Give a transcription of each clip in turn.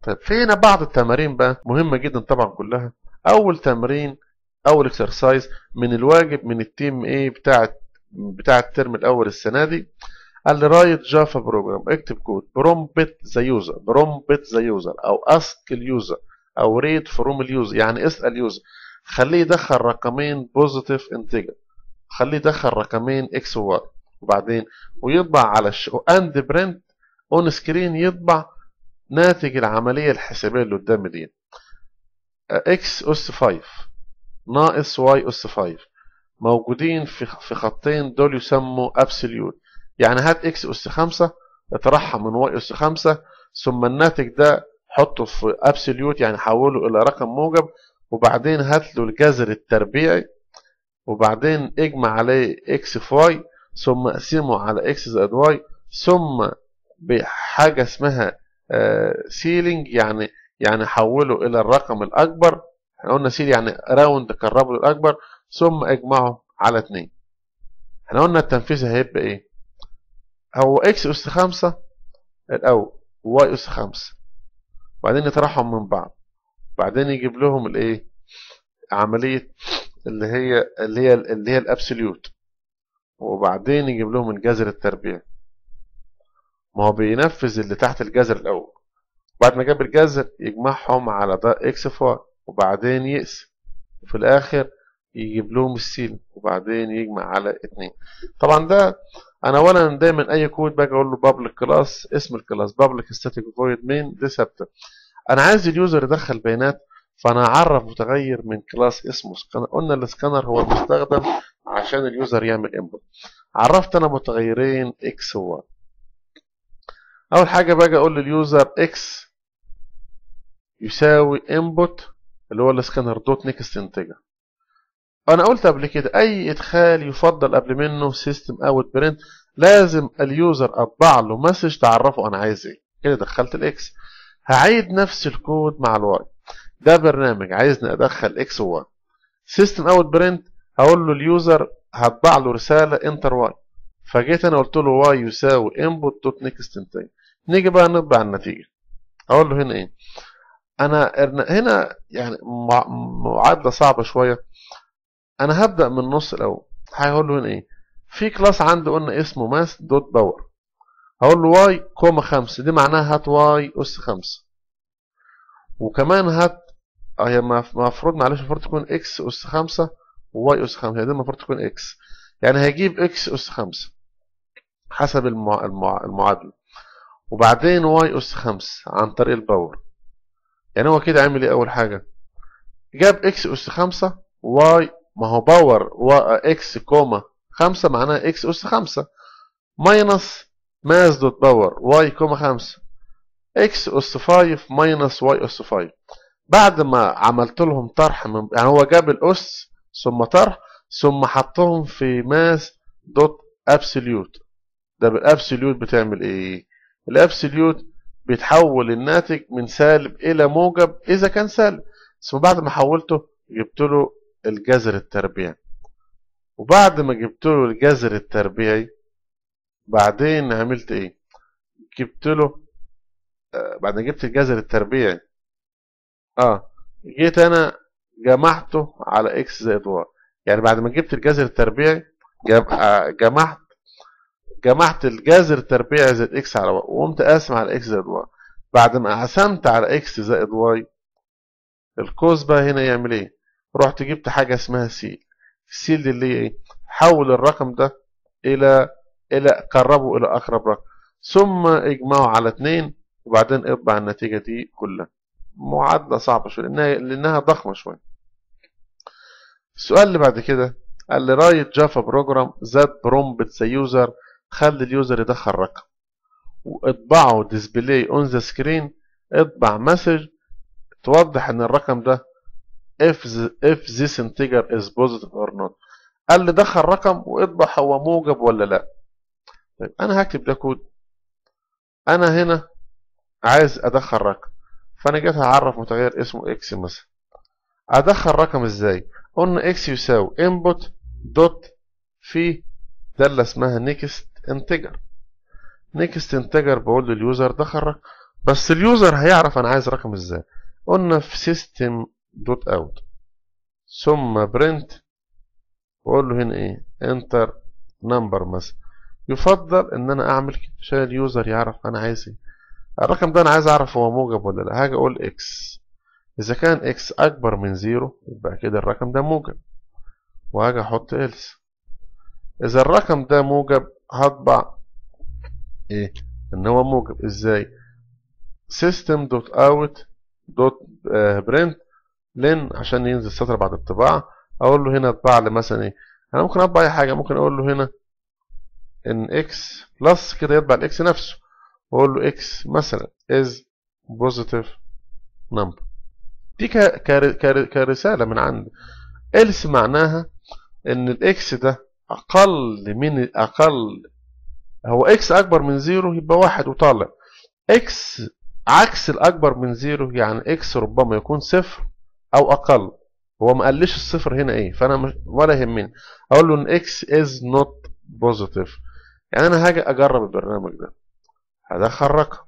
طيب في هنا بعض التمارين بقى مهمة جدا طبعا كلها أول تمرين أول اكسرسايز من الواجب من التيم ايه بتاع بتاع الترم الأول السنة دي قال لي رايت جافا بروجرام اكتب كود برومبت ذا يوزر برومبت ذا يوزر أو اسك اليوزر أو ريد فروم اليوزر يعني اسأل يوزر خليه يدخل رقمين بوزيتيف انتجر خليه يدخل رقمين اكس وواي وبعدين ويطبع على الشو اند برنت اون سكرين يطبع ناتج العملية الحسابية اللي قدامي دي اكس اس 5 ناقص واي اس 5 موجودين في في خطين دول يسموا ابسوليوت يعني هات اكس اس 5 اطرحها من واي اس 5 ثم الناتج ده حطه في ابسوليوت يعني حوله الى رقم موجب وبعدين هات له الجذر التربيعي وبعدين اجمع عليه اكس في واي ثم اقسمه على اكس زائد واي ثم بحاجة اسمها سيلينج يعني يعني حوله الى الرقم الاكبر احنا قلنا سيل يعني راوند قربه للاكبر ثم اجمعه على 2 احنا قلنا التنفيذ هيبقى ايه هو اكس اس 5 الاول واي اس 5 وبعدين يطرحهم من بعض بعدين يجيب لهم الايه عمليه اللي هي اللي هي اللي هي الابسوليوت وبعدين يجيب لهم الجذر التربيعي ما هو بينفذ اللي تحت الجذر الاول بعد ما جاب الجذر يجمعهم على ده اكس في وبعدين يقسم وفي الاخر يجيب لهم السين وبعدين يجمع على اتنين طبعا ده انا اولا دايما اي كود باجي اقول له بابليك كلاس اسم الكلاس بابليك ستاتيك فويد مين دي ثابته انا عايز اليوزر يدخل بيانات فانا اعرف متغير من كلاس اسمه سكانر قلنا السكانر هو المستخدم عشان اليوزر يعمل انبوت عرفت انا متغيرين اكس و اول حاجه باجي اقول لليوزر اكس يساوي انبوت اللي هو السكانر دوت نيكست انتجر انا قلت قبل كده اي ادخال يفضل قبل منه سيستم اوت برنت لازم اليوزر اطبع له مسج تعرفه انا عايز ايه كده دخلت الاكس هعيد نفس الكود مع الواي ده برنامج عايزني ادخل اكس وواي سيستم اوت برنت هقول له اليوزر هطبع له رساله انتر واي فجيت انا قلت له واي يساوي انبوت دوت نيكست انتجر نيجي بقى نطبع النتيجه اقول له هنا ايه انا هنا يعني معادله صعبه شويه انا هبدا من النص الاول هقول له هنا ايه في كلاس عندي قلنا اسمه ماس دوت باور هقول له واي كوما 5 دي معناها هات واي اس 5 وكمان هات هي المفروض معلش المفروض تكون اكس اس 5 وواي اس 5 هي دي المفروض تكون اكس يعني هيجيب اكس اس 5 حسب المع... المع... المعادله وبعدين واي اس 5 عن طريق الباور يعني هو كده عامل ايه اول حاجه جاب اكس اس 5 واي ما هو باور و اكس كوما 5 معناها اكس اس 5 ماينس ماس دوت باور واي كوما 5 اكس اس 5 ماينس واي اس 5 بعد ما عملت لهم طرح من يعني هو جاب الاس ثم طرح ثم حطهم في ماس دوت ابسوليوت ده بالابسوليوت بتعمل ايه الابسوليوت بيتحول الناتج من سالب الى موجب اذا كان سالب ثم بعد ما حولته جبت له الجذر التربيعي وبعد ما جبت له الجذر التربيعي بعدين عملت ايه جبت له آه بعد ما جبت الجذر التربيعي اه جيت انا جمعته على اكس زائد واي يعني بعد ما جبت الجذر التربيعي جمعت جمعت الجذر التربيعي زائد اكس على واي وقمت قاسم على اكس زائد واي بعد ما قسمت على اكس زائد واي القوس بقى هنا يعمل ايه رحت جبت حاجه اسمها سيل السيل دي اللي هي ايه حول الرقم ده الى الى قربه الى اقرب رقم ثم اجمعه على 2 وبعدين اطبع النتيجه دي كلها معادله صعبه شويه لانها لانها ضخمه شويه السؤال اللي بعد كده قال لي رايت جافا بروجرام ذات برومبت ذا يوزر خلي اليوزر يدخل رقم واطبعه ديسبلاي اون ذا سكرين اطبع مسج توضح ان الرقم ده if the, if this integer is positive or not قال لي دخل رقم واطبع هو موجب ولا لا طيب انا هكتب ده كود انا هنا عايز ادخل رقم فانا جيت هعرف متغير اسمه اكس مثلا ادخل رقم ازاي قلنا اكس يساوي input دوت في داله اسمها next integer next integer بقول لليوزر دخل رقم بس اليوزر هيعرف انا عايز رقم ازاي قلنا في سيستم دوت اوت ثم برنت واقول له هنا ايه انتر نمبر مثلا يفضل ان انا اعمل كده عشان اليوزر يعرف انا عايز ايه الرقم ده انا عايز اعرف هو موجب ولا لا هاجي اقول اكس اذا كان اكس اكبر من زيرو يبقى كده الرقم ده موجب وهاجي احط else اذا الرقم ده موجب هطبع ايه ان هو موجب ازاي system دوت اوت دوت برنت لين عشان ينزل سطر بعد الطباعة اقول له هنا اطبع لي مثلا ايه انا ممكن اطبع اي حاجة ممكن اقول له هنا ان اكس بلس كده يطبع الاكس نفسه واقول له اكس مثلا is positive number دي كرسالة من عندي else معناها ان الاكس ده اقل من اقل هو اكس اكبر من زيرو يبقى واحد وطالع اكس عكس الاكبر من زيرو يعني اكس ربما يكون صفر او اقل هو ما قاليش الصفر هنا ايه فانا مش ولا يهمني اقول له ان اكس از نوت بوزيتيف يعني انا هاجي اجرب البرنامج ده هدخل رقم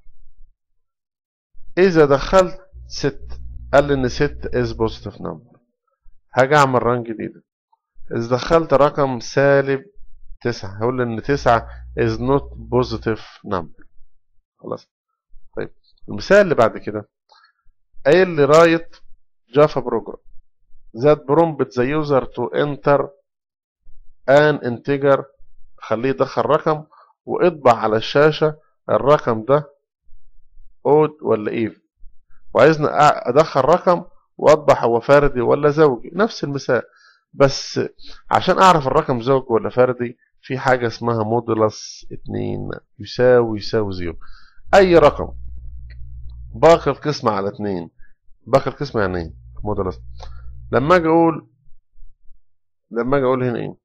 اذا دخلت ست قال لي ان ست از بوزيتيف نمبر هاجي اعمل ران جديده اذا دخلت رقم سالب تسعة هقول ان تسعة is not positive number خلاص طيب المثال اللي بعد كده قايل لي رايت جافا بروجرام that prompt the user to enter an integer خليه يدخل رقم واطبع على الشاشة الرقم ده اود ولا ايف وعايزنا ادخل رقم واطبع هو فردي ولا زوجي نفس المثال بس عشان اعرف الرقم زوجي ولا فردي في حاجة اسمها مودولس 2 يساوي يساوي زيرو اي رقم باقي القسمة على 2 باقي القسمة يعني ايه مودولس لما اجي اقول لما اجي اقول هنا ايه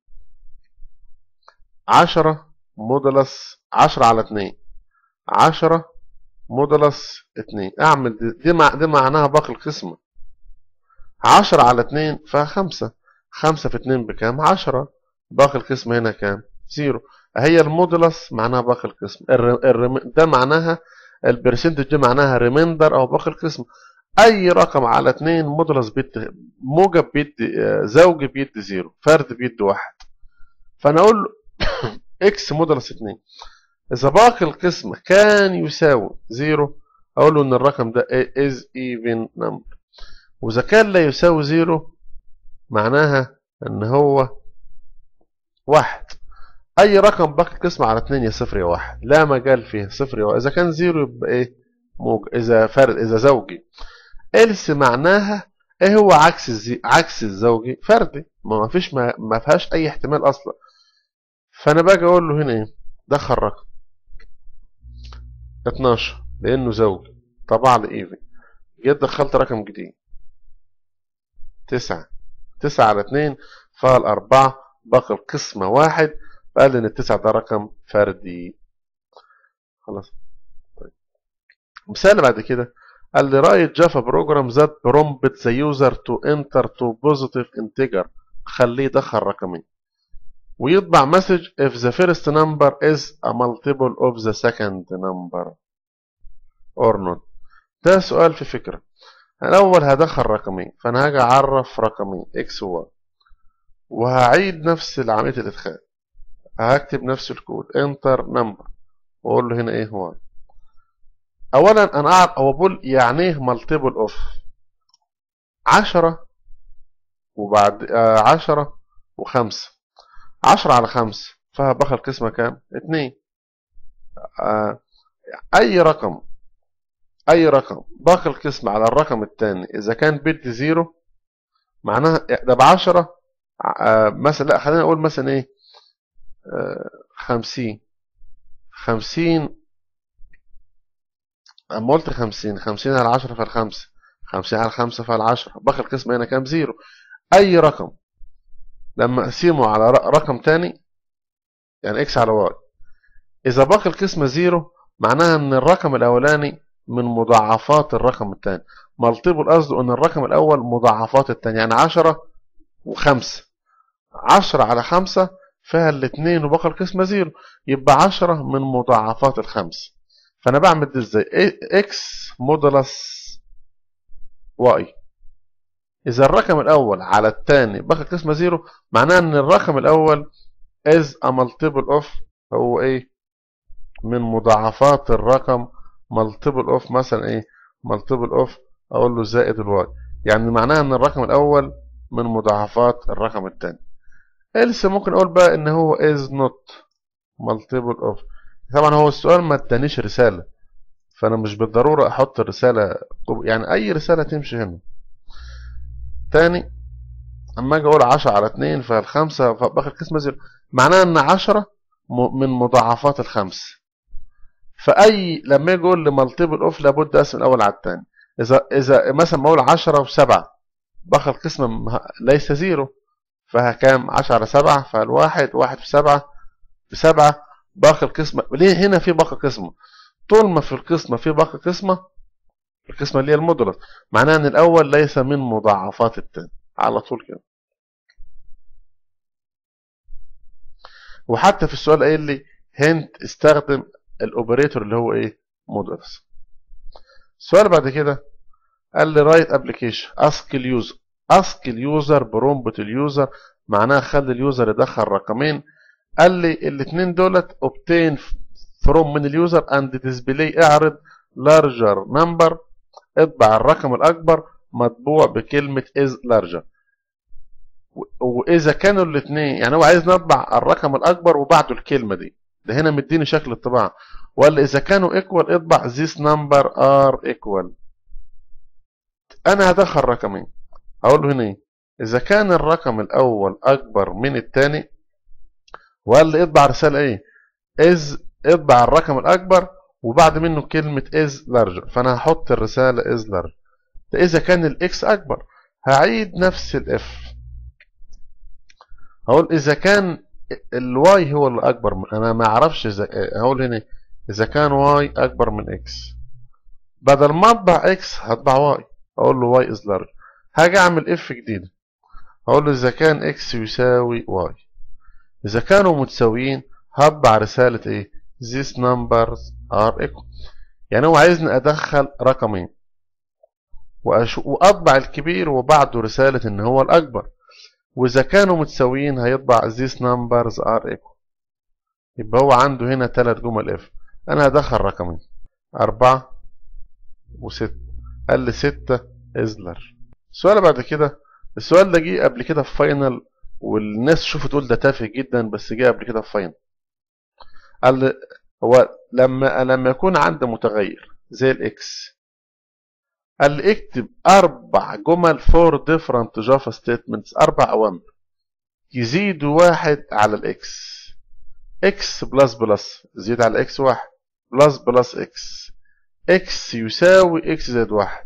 10 مودولس 10 على 2 10 مودولس 2 اعمل دي دي, مع دي معناها باقي القسمة 10 على 2 فيها 5 5 في 2 بكام 10 باقي القسمة هنا كام زيرو هي المودولس معناها باقي القسم ده معناها البرسنتج دي معناها ريميندر او باقي القسم اي رقم على 2 مودولس بيدي موجب بيدي زوجي بيدي زيرو فرد بيدي واحد فانا اقول له اكس مودولس 2 اذا باقي القسمة كان يساوي زيرو اقول له ان الرقم ده is even number واذا كان لا يساوي زيرو معناها ان هو واحد اي رقم باقي القسمة على 2 يا صفر يا واحد لا مجال فيه صفر يا واحد اذا كان زيرو يبقى ايه موج اذا فرد اذا زوجي إلس معناها ايه هو عكس الزي... عكس الزوجي فردي ما فيش ما... ما فيهاش اي احتمال اصلا فانا باجي اقول له هنا ايه دخل رقم 12 لانه زوجي طبع لي ايفن جيت دخلت رقم جديد 9 9 على 2 فالأربعة باقي القسمة واحد فقال لي ان التسعة ده رقم فردي خلاص طيب مثال بعد كده قال لي رايت جافا بروجرام ذات برومبت ذا يوزر تو انتر تو بوزيتيف انتجر خليه يدخل رقمين ويطبع مسج if the first number is a multiple of the second number or not ده سؤال في فكرة الأول هدخل رقمين فأنا هاجي أعرف رقمين x و y وهعيد نفس عملية الإدخال هكتب نفس الكود enter number واقول له هنا ايه هو اولا انا اعرف هو بقول يعني ايه مالتيبل اوف 10 وبعد آه 10 و5 10 على 5 فبقى القسمه كام 2 آه اي رقم اي رقم باقي القسمه على الرقم الثاني اذا كان بيت زيرو معناها ده ب 10 آه مثلا لا خلينا نقول مثلا ايه خمسين خمسين أما قلت خمسين خمسين على عشرة فالخمسة خمسين على خمسة فالعشرة باقي القسمة هنا كام زيرو أي رقم لما أقسمه على رقم تاني يعني إكس على واي إذا باقي القسمة زيرو معناها إن الرقم الأولاني من مضاعفات الرقم الثاني مالتيبل قصده إن الرقم الأول مضاعفات الثاني يعني عشرة وخمسة عشرة على خمسة فيها الاثنين وبقى القسمة زيرو يبقى عشرة من مضاعفات الخمس فانا بعمل دي ازاي اكس مودولس واي اذا الرقم الاول على الثاني باخد قسمه زيرو معناه ان الرقم الاول is a multiple of هو ايه من مضاعفات الرقم multiple of مثلا ايه multiple of اقول له زائد الواي يعني معناها ان الرقم الاول من مضاعفات الرقم الثاني else ممكن اقول بقى ان هو is not multiple of طبعا هو السؤال ما ادانيش رساله فانا مش بالضروره احط الرساله يعني اي رساله تمشي هنا تاني اما اجي اقول 10 على 2 فالخمسه باخد قسمه زيرو معناها ان 10 من مضاعفات الخمس فاي لما اجي اقول لمالتيبل اوف لابد اقسم الاول على الثاني اذا اذا مثلا بقول 10 و7 باخد قسمه ليس زيرو فكام 10 على 7 فالواحد واحد في 7 في 7 باخد قسمه ليه هنا في باقي قسمه طول ما في القسمه في باقي قسمه القسمه اللي هي المودولس معناها ان الاول ليس من مضاعفات الثاني على طول كده وحتى في السؤال قايل لي هنت استخدم الاوبريتور اللي هو ايه مودولس السؤال بعد كده قال لي رايت ابلكيشن اسك اليوزر اسك اليوزر برومبت اليوزر معناها خلي اليوزر يدخل رقمين قال لي الاثنين دولت obtain from من اليوزر and display اعرض larger number اطبع الرقم الاكبر مطبوع بكلمة is larger واذا كانوا الاثنين يعني هو عايز نطبع الرقم الاكبر وبعده الكلمة دي ده هنا مديني شكل الطباعة وقال اذا كانوا equal اطبع this number are equal انا هدخل رقمين هقول له هنا ايه اذا كان الرقم الاول اكبر من الثاني وقال لي اطبع رسالة ايه is اطبع الرقم الاكبر وبعد منه كلمة is larger فانا هحط الرسالة is larger ده اذا كان الاكس اكبر هعيد نفس الاف هقول اذا كان الواي هو اللي اكبر من انا ما اعرفش اذا هقول هنا اذا كان واي اكبر من اكس بدل ما اطبع اكس هطبع واي اقول له واي از لارج هاجي اعمل اف جديده هقول له اذا كان اكس يساوي واي اذا كانوا متساويين هطبع رساله ايه these numbers are equal يعني هو عايزني ادخل رقمين واطبع الكبير وبعده رساله ان هو الاكبر واذا كانوا متساويين هيطبع these numbers are equal يبقى هو عنده هنا ثلاث جمل اف انا هدخل رقمين أربعة وستة قال لي ستة ازلر السؤال بعد كده السؤال ده جه قبل كده في فاينل والناس شوفوا تقول ده تافه جدا بس جه قبل كده في فاينل قال لي هو لما لما يكون عندي متغير زي الاكس قال لي اكتب اربع جمل فور ديفرنت جافا ستيتمنتس اربع اوامر يزيدوا واحد على الاكس اكس بلس بلس زيد على اكس واحد بلس بلس اكس اكس يساوي اكس زائد واحد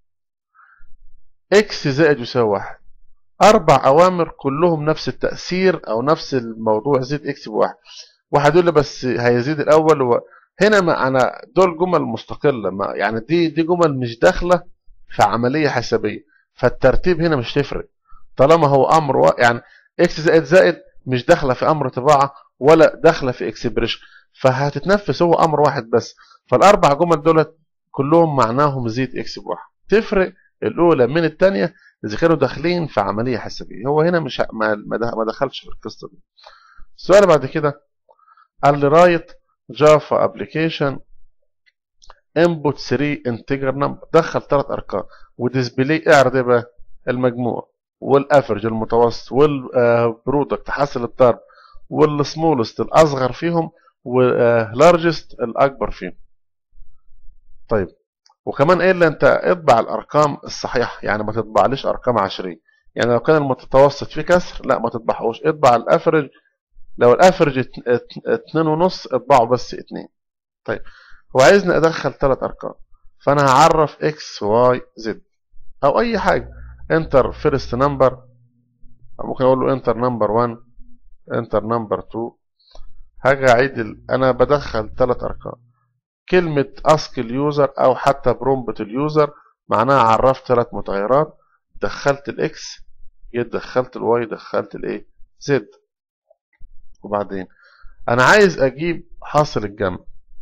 اكس زائد يساوي واحد اربع اوامر كلهم نفس التأثير او نفس الموضوع زيد اكس بواحد واحد يقول لي بس هيزيد الاول و... هنا ما انا دول جمل مستقله ما يعني دي دي جمل مش داخله في عمليه حسابيه فالترتيب هنا مش تفرق طالما هو امر و... يعني اكس زائد زائد مش داخله في امر طباعه ولا داخله في اكسبريشن فهتتنفس هو امر واحد بس فالاربع جمل دولت كلهم معناهم زيد اكس بواحد تفرق الاولى من الثانيه اذا كانوا داخلين في عمليه حسابيه هو هنا مش ما ما دخلش في القصه دي السؤال بعد كده قال لي رايت جافا ابلكيشن انبوت 3 انتجر نمبر دخل ثلاث ارقام وديسبلاي اعرض بقى المجموع والافرج المتوسط والبرودكت حاصل الضرب والسمولست الاصغر فيهم واللارجست الاكبر فيهم طيب وكمان قايل انت اطبع الارقام الصحيحه يعني ما تطبعليش ارقام عشريه يعني لو كان المتوسط فيه كسر لا ما تطبعهوش اطبع الافرج لو الافرج اتنين ونص اطبعه بس اتنين طيب هو عايزني ادخل ثلاث ارقام فانا هعرف اكس واي زد او اي حاجه انتر فيرست نمبر ممكن اقول له انتر نمبر 1 انتر نمبر 2 هاجي اعيد ال... انا بدخل ثلاث ارقام كلمه اسك اليوزر او حتى برومبت اليوزر معناها عرفت ثلاث متغيرات دخلت الاكس جيت دخلت الواي دخلت الايه زد وبعدين انا عايز اجيب حاصل الجمع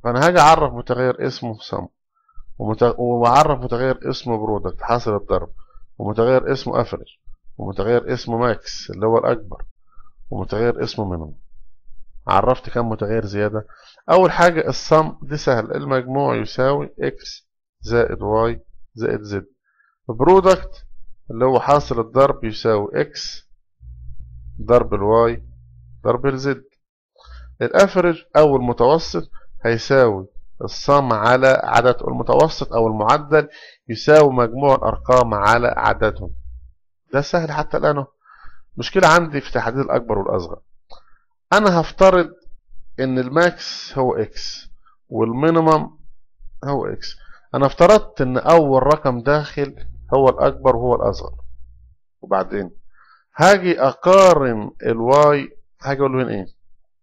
فانا هاجي اعرف متغير اسمه sum واعرف متغير اسمه برودكت حاصل الضرب ومتغير اسمه افرج ومتغير اسمه ماكس اللي هو الاكبر ومتغير اسمه مينيمم عرفت كم متغير زيادة أول حاجة الصم دي سهل المجموع يساوي x زائد y زائد z برودكت اللي هو حاصل الضرب يساوي x ضرب الواي ضرب الزد الافرج أو المتوسط هيساوي الصم على عدد المتوسط أو المعدل يساوي مجموع الأرقام على عددهم ده سهل حتى الآن مشكلة عندي في تحديد الأكبر والأصغر أنا هفترض إن الماكس هو إكس والمينيمم هو إكس أنا افترضت إن أول رقم داخل هو الأكبر وهو الأصغر وبعدين هاجي أقارن الواي هاجي أقول له هنا إيه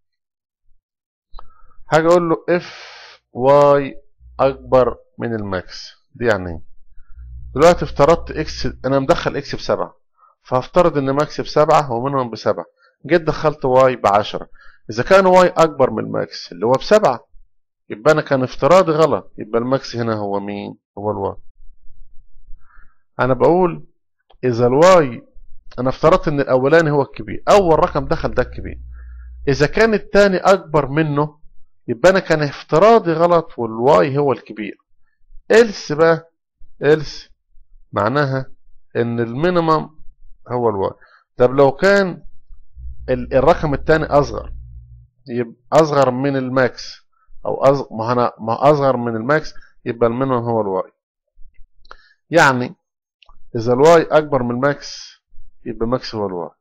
هاجي أقول له إف واي أكبر من الماكس دي يعني إيه دلوقتي افترضت إكس أنا مدخل إكس بسبعة فهفترض إن ماكس بسبعة ومينيمم بسبعة جيت دخلت واي بعشرة إذا كان واي أكبر من الماكس اللي هو بسبعة يبقى أنا كان افتراضي غلط يبقى الماكس هنا هو مين؟ هو الواي أنا بقول إذا الواي أنا افترضت إن الأولاني هو الكبير أول رقم دخل ده الكبير إذا كان الثاني أكبر منه يبقى أنا كان افتراضي غلط والواي هو الكبير إلس بقى إلس معناها إن المينيمم هو الواي طب لو كان الرقم الثاني أصغر يبقى أصغر من الماكس أو أصغر ما أنا ما أصغر من الماكس يبقى المينيمم هو الواي يعني إذا الواي أكبر من الماكس يبقى ماكس هو الواي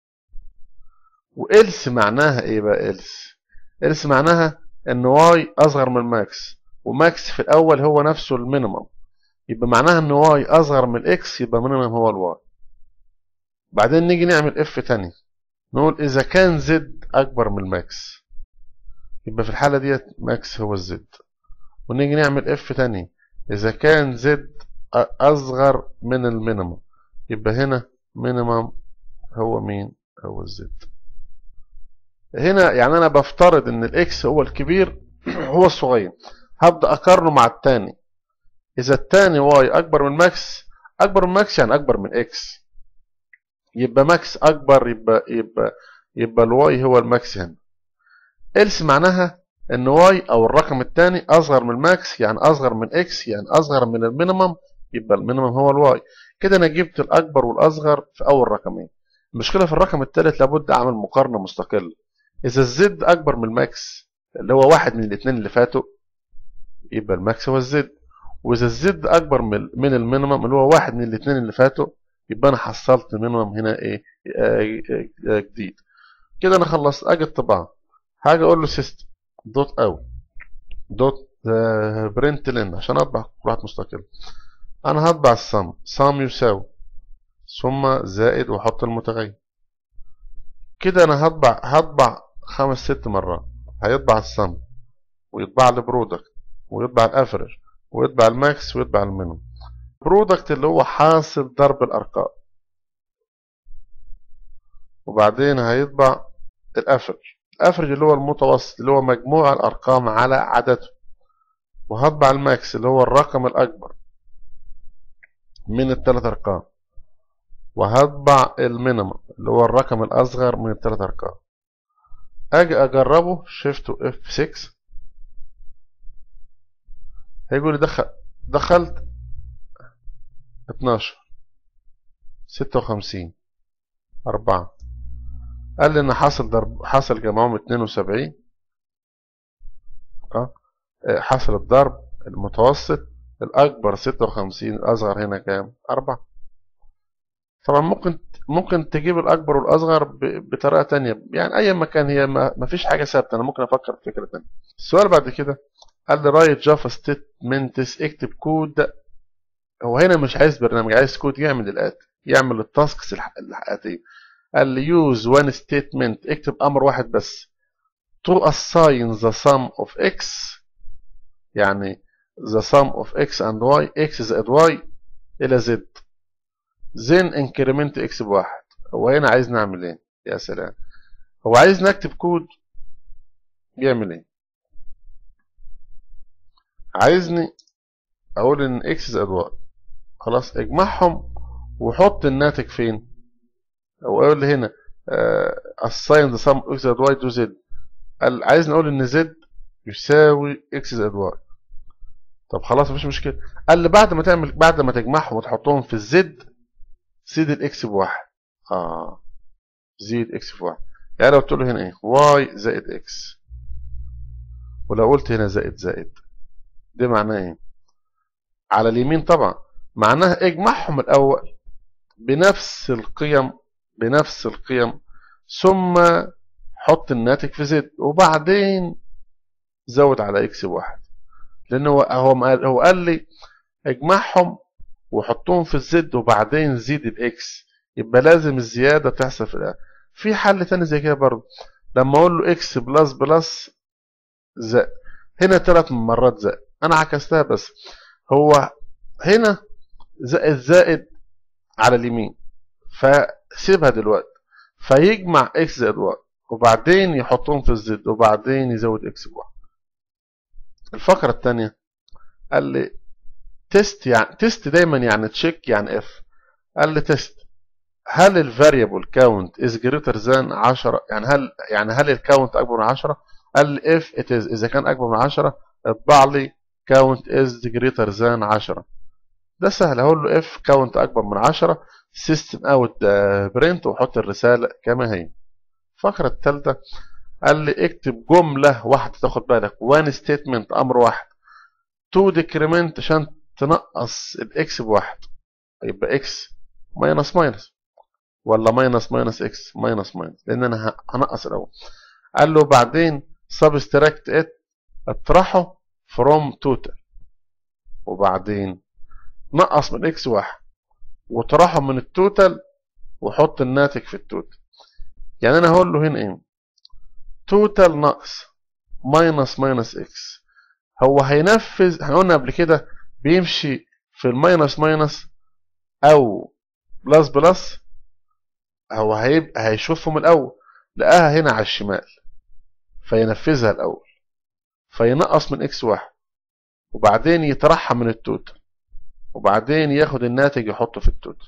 وإلس معناها إيه بقى إلس إلس معناها إن واي أصغر من الماكس وماكس في الأول هو نفسه المينيمم يبقى معناها إن واي أصغر من الإكس يبقى مينيمم هو الواي بعدين نيجي نعمل إف تاني نقول إذا كان زد أكبر من الماكس يبقى في الحالة ديت ماكس هو الزد ونيجي نعمل اف تاني إذا كان زد أصغر من المينيمم يبقى هنا مينيمم هو مين هو الزد هنا يعني أنا بفترض إن الإكس هو الكبير هو الصغير هبدأ أقارنه مع التاني إذا التاني واي أكبر من ماكس أكبر من ماكس يعني أكبر من إكس يبقى ماكس أكبر يبقى يبقى يبقى الواي هو الماكس هنا إلس معناها إن واي أو الرقم الثاني أصغر من الماكس يعني أصغر من إكس يعني أصغر من المينيمم يبقى المينيمم هو الواي كده أنا جبت الأكبر والأصغر في أول رقمين المشكلة في الرقم الثالث لابد أعمل مقارنة مستقلة إذا الزد أكبر من الماكس اللي هو واحد من الاثنين اللي فاتوا يبقى الماكس هو الزد وإذا الزد أكبر من المينيمم اللي هو واحد من الاثنين اللي فاتوا يبقى أنا حصلت مينيمم هنا إيه جديد كده أنا خلصت أجي الطباعة هاجي أقول له سيستم دوت أو دوت برنت لين عشان أطبع كل واحد مستقل أنا هطبع السم سم يساوي ثم زائد وأحط المتغير كده أنا هطبع هطبع خمس ست مرات هيطبع السم ويطبع البرودكت ويطبع الافرج ويطبع الماكس ويطبع المينيمم برودكت اللي هو حاصل ضرب الارقام وبعدين هيطبع الافرج الافرج اللي هو المتوسط اللي هو مجموع الارقام على عدده وهطبع الماكس اللي هو الرقم الاكبر من الثلاث ارقام وهطبع المينيمم اللي هو الرقم الاصغر من الثلاث ارقام اجي اجربه شيفت اف 6 هيقول لي دخل دخلت 12 56 4 قال لي ان حصل ضرب حصل جمعهم 72 اه حصل الضرب المتوسط الاكبر 56 الاصغر هنا كام 4 طبعا ممكن ممكن تجيب الاكبر والاصغر بطريقه تانية يعني اي مكان هي ما فيش حاجه ثابته انا ممكن افكر في فكره تانية السؤال بعد كده قال لي رايت جافا ستيتمنتس اكتب كود هو هنا مش عايز برنامج عايز كود يعمل الاتي يعمل التاسكس الاتيه قال لي use one statement اكتب امر واحد بس to assign the sum of x يعني the sum of x and y x زائد y الى z then increment x بواحد هو هنا عايز نعمل ايه يا سلام هو عايز نكتب كود بيعمل ايه عايزني اقول ان اكس زائد واي خلاص اجمعهم وحط الناتج فين او اقول لي هنا assign the sum of x زائد y to z قال عايزني اقول ان z يساوي x زائد y طب خلاص مفيش مشكله قال لي بعد ما تعمل بعد ما تجمعهم وتحطهم في الزد زيد الاكس بواحد اه زيد اكس بواحد يعني لو قلت له هنا ايه y زائد x ولو قلت هنا زائد زائد ده معناه ايه على اليمين طبعا معناها اجمعهم الاول بنفس القيم بنفس القيم ثم حط الناتج في زد وبعدين زود على اكس بواحد لان هو هو قال لي اجمعهم وحطهم في الزد وبعدين زيد الاكس يبقى لازم الزياده تحصل في الآخر في حل تاني زي كده برضه لما اقول له اكس بلس بلس زائد هنا ثلاث مرات زائد انا عكستها بس هو هنا زائد زائد على اليمين فسيبها دلوقتي فيجمع اكس زائد واي وبعدين يحطهم في الزد وبعدين يزود اكس بواحد الفقرة الثانية قال لي تيست يعني تيست دايما يعني تشيك يعني اف قال لي تيست هل الفاريبل كاونت از جريتر ذان 10 يعني هل يعني هل الكاونت اكبر من 10 قال لي اف ات از اذا كان اكبر من 10 اطبع لي كاونت از جريتر ذان 10 ده سهل اقول له اف كاونت اكبر من 10 سيستم اوت برنت وحط الرساله كما هي الفقره الثالثه قال لي اكتب جمله واحده تاخد بالك وان ستيتمنت امر واحد تو ديكريمنت عشان تنقص الاكس بواحد يبقى اكس ماينس ماينس ولا ماينس ماينس اكس ماينس ماينس لان انا هنقص الاول قال له بعدين سبستراكت ات اطرحه فروم توتال وبعدين نقص من اكس واحد وطرحه من التوتال وحط الناتج في التوتال يعني انا هقول له هنا ايه توتال ناقص ماينس ماينس اكس هو هينفذ احنا قلنا قبل كده بيمشي في الماينس ماينس او بلس بلس هو هيبقى هيشوفهم الاول لقاها هنا على الشمال فينفذها الاول فينقص من اكس واحد وبعدين يطرحها من التوتال وبعدين ياخد الناتج يحطه في التوتال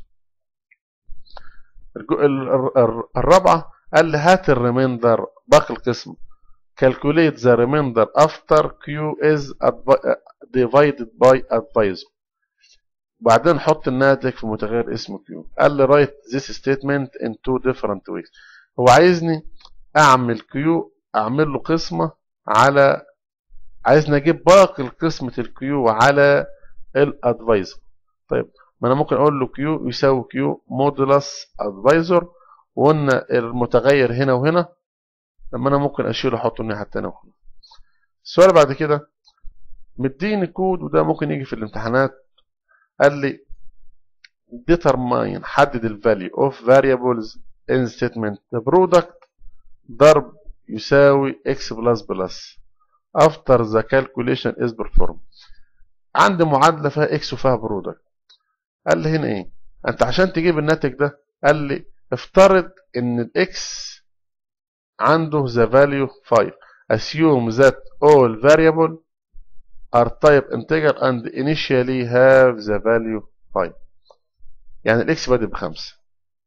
الرابعة قال لي هات الريميندر باقي القسم calculate the remainder after Q is divided by advisor بعدين حط الناتج في متغير اسمه Q قال لي write this statement in two different ways هو عايزني اعمل Q اعمل له قسمة على عايزني اجيب باقي قسمة الكيو على الادفايزر طيب ما انا ممكن اقول له كيو يساوي كيو مودولس ادفايزر وقلنا المتغير هنا وهنا لما انا ممكن اشيله احطه الناحيه الثانيه وخلاص السؤال بعد كده مديني كود وده ممكن يجي في الامتحانات قال لي determine حدد الفاليو اوف variables in statement the product ضرب يساوي x بلس بلس after the calculation is performed عندي معادلة فيها x وفيها برودكت قال لي هنا ايه انت عشان تجيب الناتج ده قال لي افترض ان الاكس عنده the value 5 assume that all variable are type integer and initially have the value 5 يعني الاكس بادئ بخمسة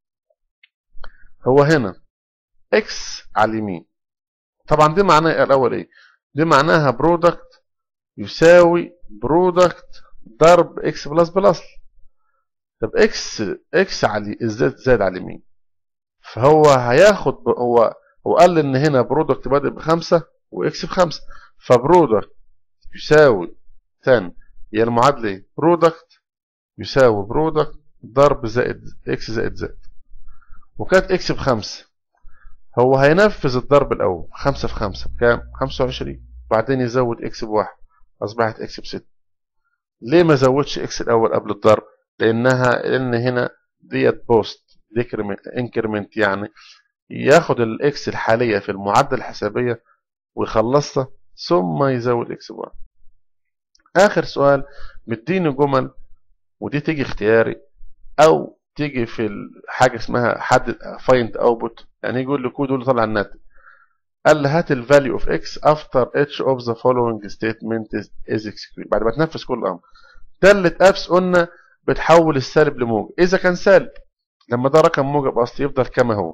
هو هنا اكس على اليمين طبعا دي معناها الاول ايه دي معناها برودكت يساوي برودكت ضرب اكس بلس بلس طب اكس اكس على الزد زاد على اليمين فهو هياخد هو هو قال ان هنا برودكت بادئ بخمسة واكس بخمسة فبرودكت يساوي ثاني هي المعادلة ايه برودكت يساوي برودكت ضرب زائد اكس زائد زائد وكانت اكس بخمسة هو هينفذ الضرب الاول خمسة في خمسة بكام خمسة وعشرين بعدين يزود اكس بواحد اصبحت اكس بستة ليه ما زودش اكس الاول قبل الضرب لانها لان هنا ديت بوست انكرمنت يعني ياخد الاكس الحالية في المعادلة الحسابية ويخلصها ثم يزود اكس بواحد اخر سؤال مديني جمل ودي تيجي اختياري او تيجي في حاجة اسمها حدد فايند اوتبوت يعني يقول لي كود يقول لي طلع الناتج قال لي هات الفاليو اوف اكس افتر اتش اوف ذا فولوينج ستيتمنت از اكسكيوت بعد ما تنفذ كل الامر دالة ابس قلنا بتحول السالب لموجب اذا كان سالب لما ده رقم موجب اصلي يفضل كما هو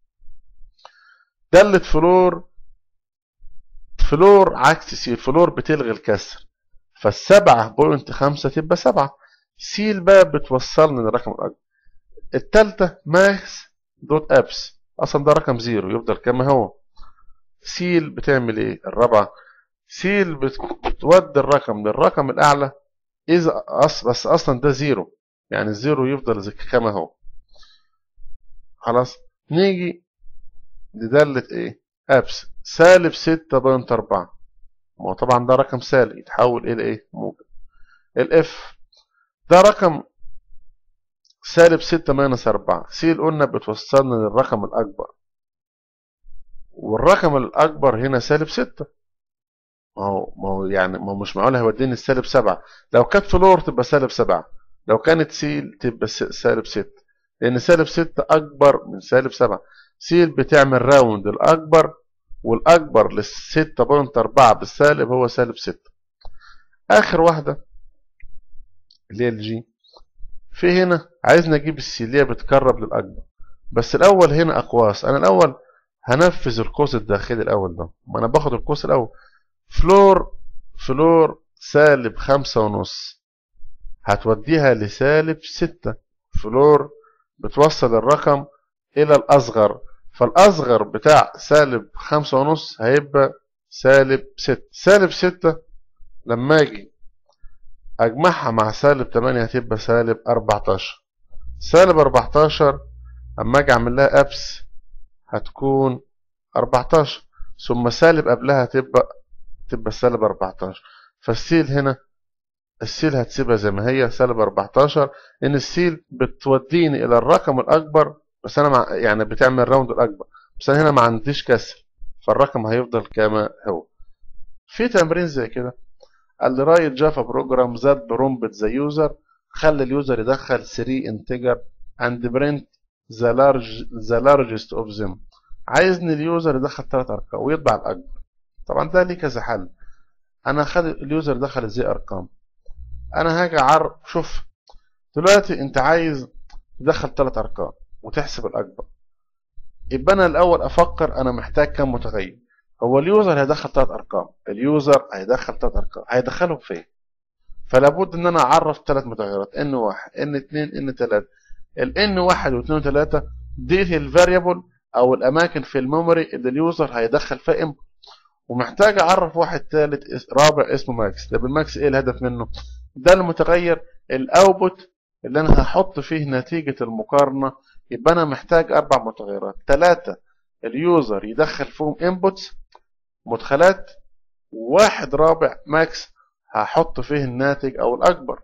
دالة فلور فلور عكس سي فلور بتلغي الكسر فالسبعة بوينت خمسة تبقى سبعة سي بقى بتوصلني للرقم الأكبر التالتة ماكس دوت ابس اصلا ده رقم زيرو يفضل كما هو سيل بتعمل ايه الرابعة سيل بتودي الرقم للرقم الاعلى اذا أص... بس اصلا ده زيرو يعني الزيرو يفضل كما هو خلاص نيجي لدالة ايه ابس سالب ستة بوينت اربعة ما هو طبعا ده رقم سالب يتحول الى ايه موجب الاف ده رقم سالب ستة ماينس أربعة سيل قلنا بتوصلنا للرقم الأكبر والرقم الأكبر هنا سالب ستة ما هو ما هو يعني ما هو مش معقول هيوديني السالب سبعة لو كانت فلور تبقى سالب سبعة لو كانت سيل تبقى سالب ستة لأن سالب ستة أكبر من سالب سبعة سيل بتعمل راوند الأكبر والأكبر للستة بوينت أربعة بالسالب هو سالب ستة آخر واحدة اللي هي الجي في هنا عايزنا نجيب السي اللي هي بتقرب للأكبر بس الأول هنا أقواس أنا الأول هنفذ القوس الداخلي الأول ده ما أنا باخد القوس الأول فلور فلور سالب خمسة ونص هتوديها لسالب ستة فلور بتوصل الرقم إلى الأصغر فالأصغر بتاع سالب خمسة ونص هيبقى سالب ستة سالب ستة لما أجي أجمعها مع سالب تمانية هتبقى سالب أربعتاشر سالب أربعتاشر أما أجي أعمل لها أبس هتكون أربعتاشر ثم سالب قبلها تبقى تبقى سالب أربعتاشر فالسيل هنا السيل هتسيبها زي ما هي سالب 14 ان السيل بتوديني الى الرقم الاكبر بس انا مع يعني بتعمل راوند الاكبر بس انا هنا ما عنديش كسر فالرقم هيفضل كما هو في تمرين زي كده قال لي رايت جافا بروجرام ذات برومبت ذا يوزر خلي اليوزر يدخل 3 انتجر اند برنت ذا لارج ذا لارجست اوف ذم عايزني اليوزر يدخل ثلاث ارقام ويطبع الاكبر طبعا ده ليه كذا حل انا خد اليوزر دخل ازاي ارقام انا هاجي اعرف شوف دلوقتي انت عايز تدخل ثلاث ارقام وتحسب الاكبر يبقى انا الاول افكر انا محتاج كم متغير هو اليوزر هيدخل ثلاث ارقام اليوزر هيدخل ثلاث ارقام هيدخلهم فين فلا بد ان انا اعرف ثلاث متغيرات ان واحد ان اتنين ان تلاتة الان واحد واثنين وثلاثة دي الفاريبل او الاماكن في الميموري اللي اليوزر هيدخل فيها انبوت ومحتاج اعرف واحد ثالث رابع اسمه ماكس طب الماكس ايه الهدف منه ده المتغير الاوتبوت اللي انا هحط فيه نتيجة المقارنة يبقى انا محتاج اربع متغيرات ثلاثة اليوزر يدخل فيهم انبوتس مدخلات وواحد رابع ماكس هحط فيه الناتج او الاكبر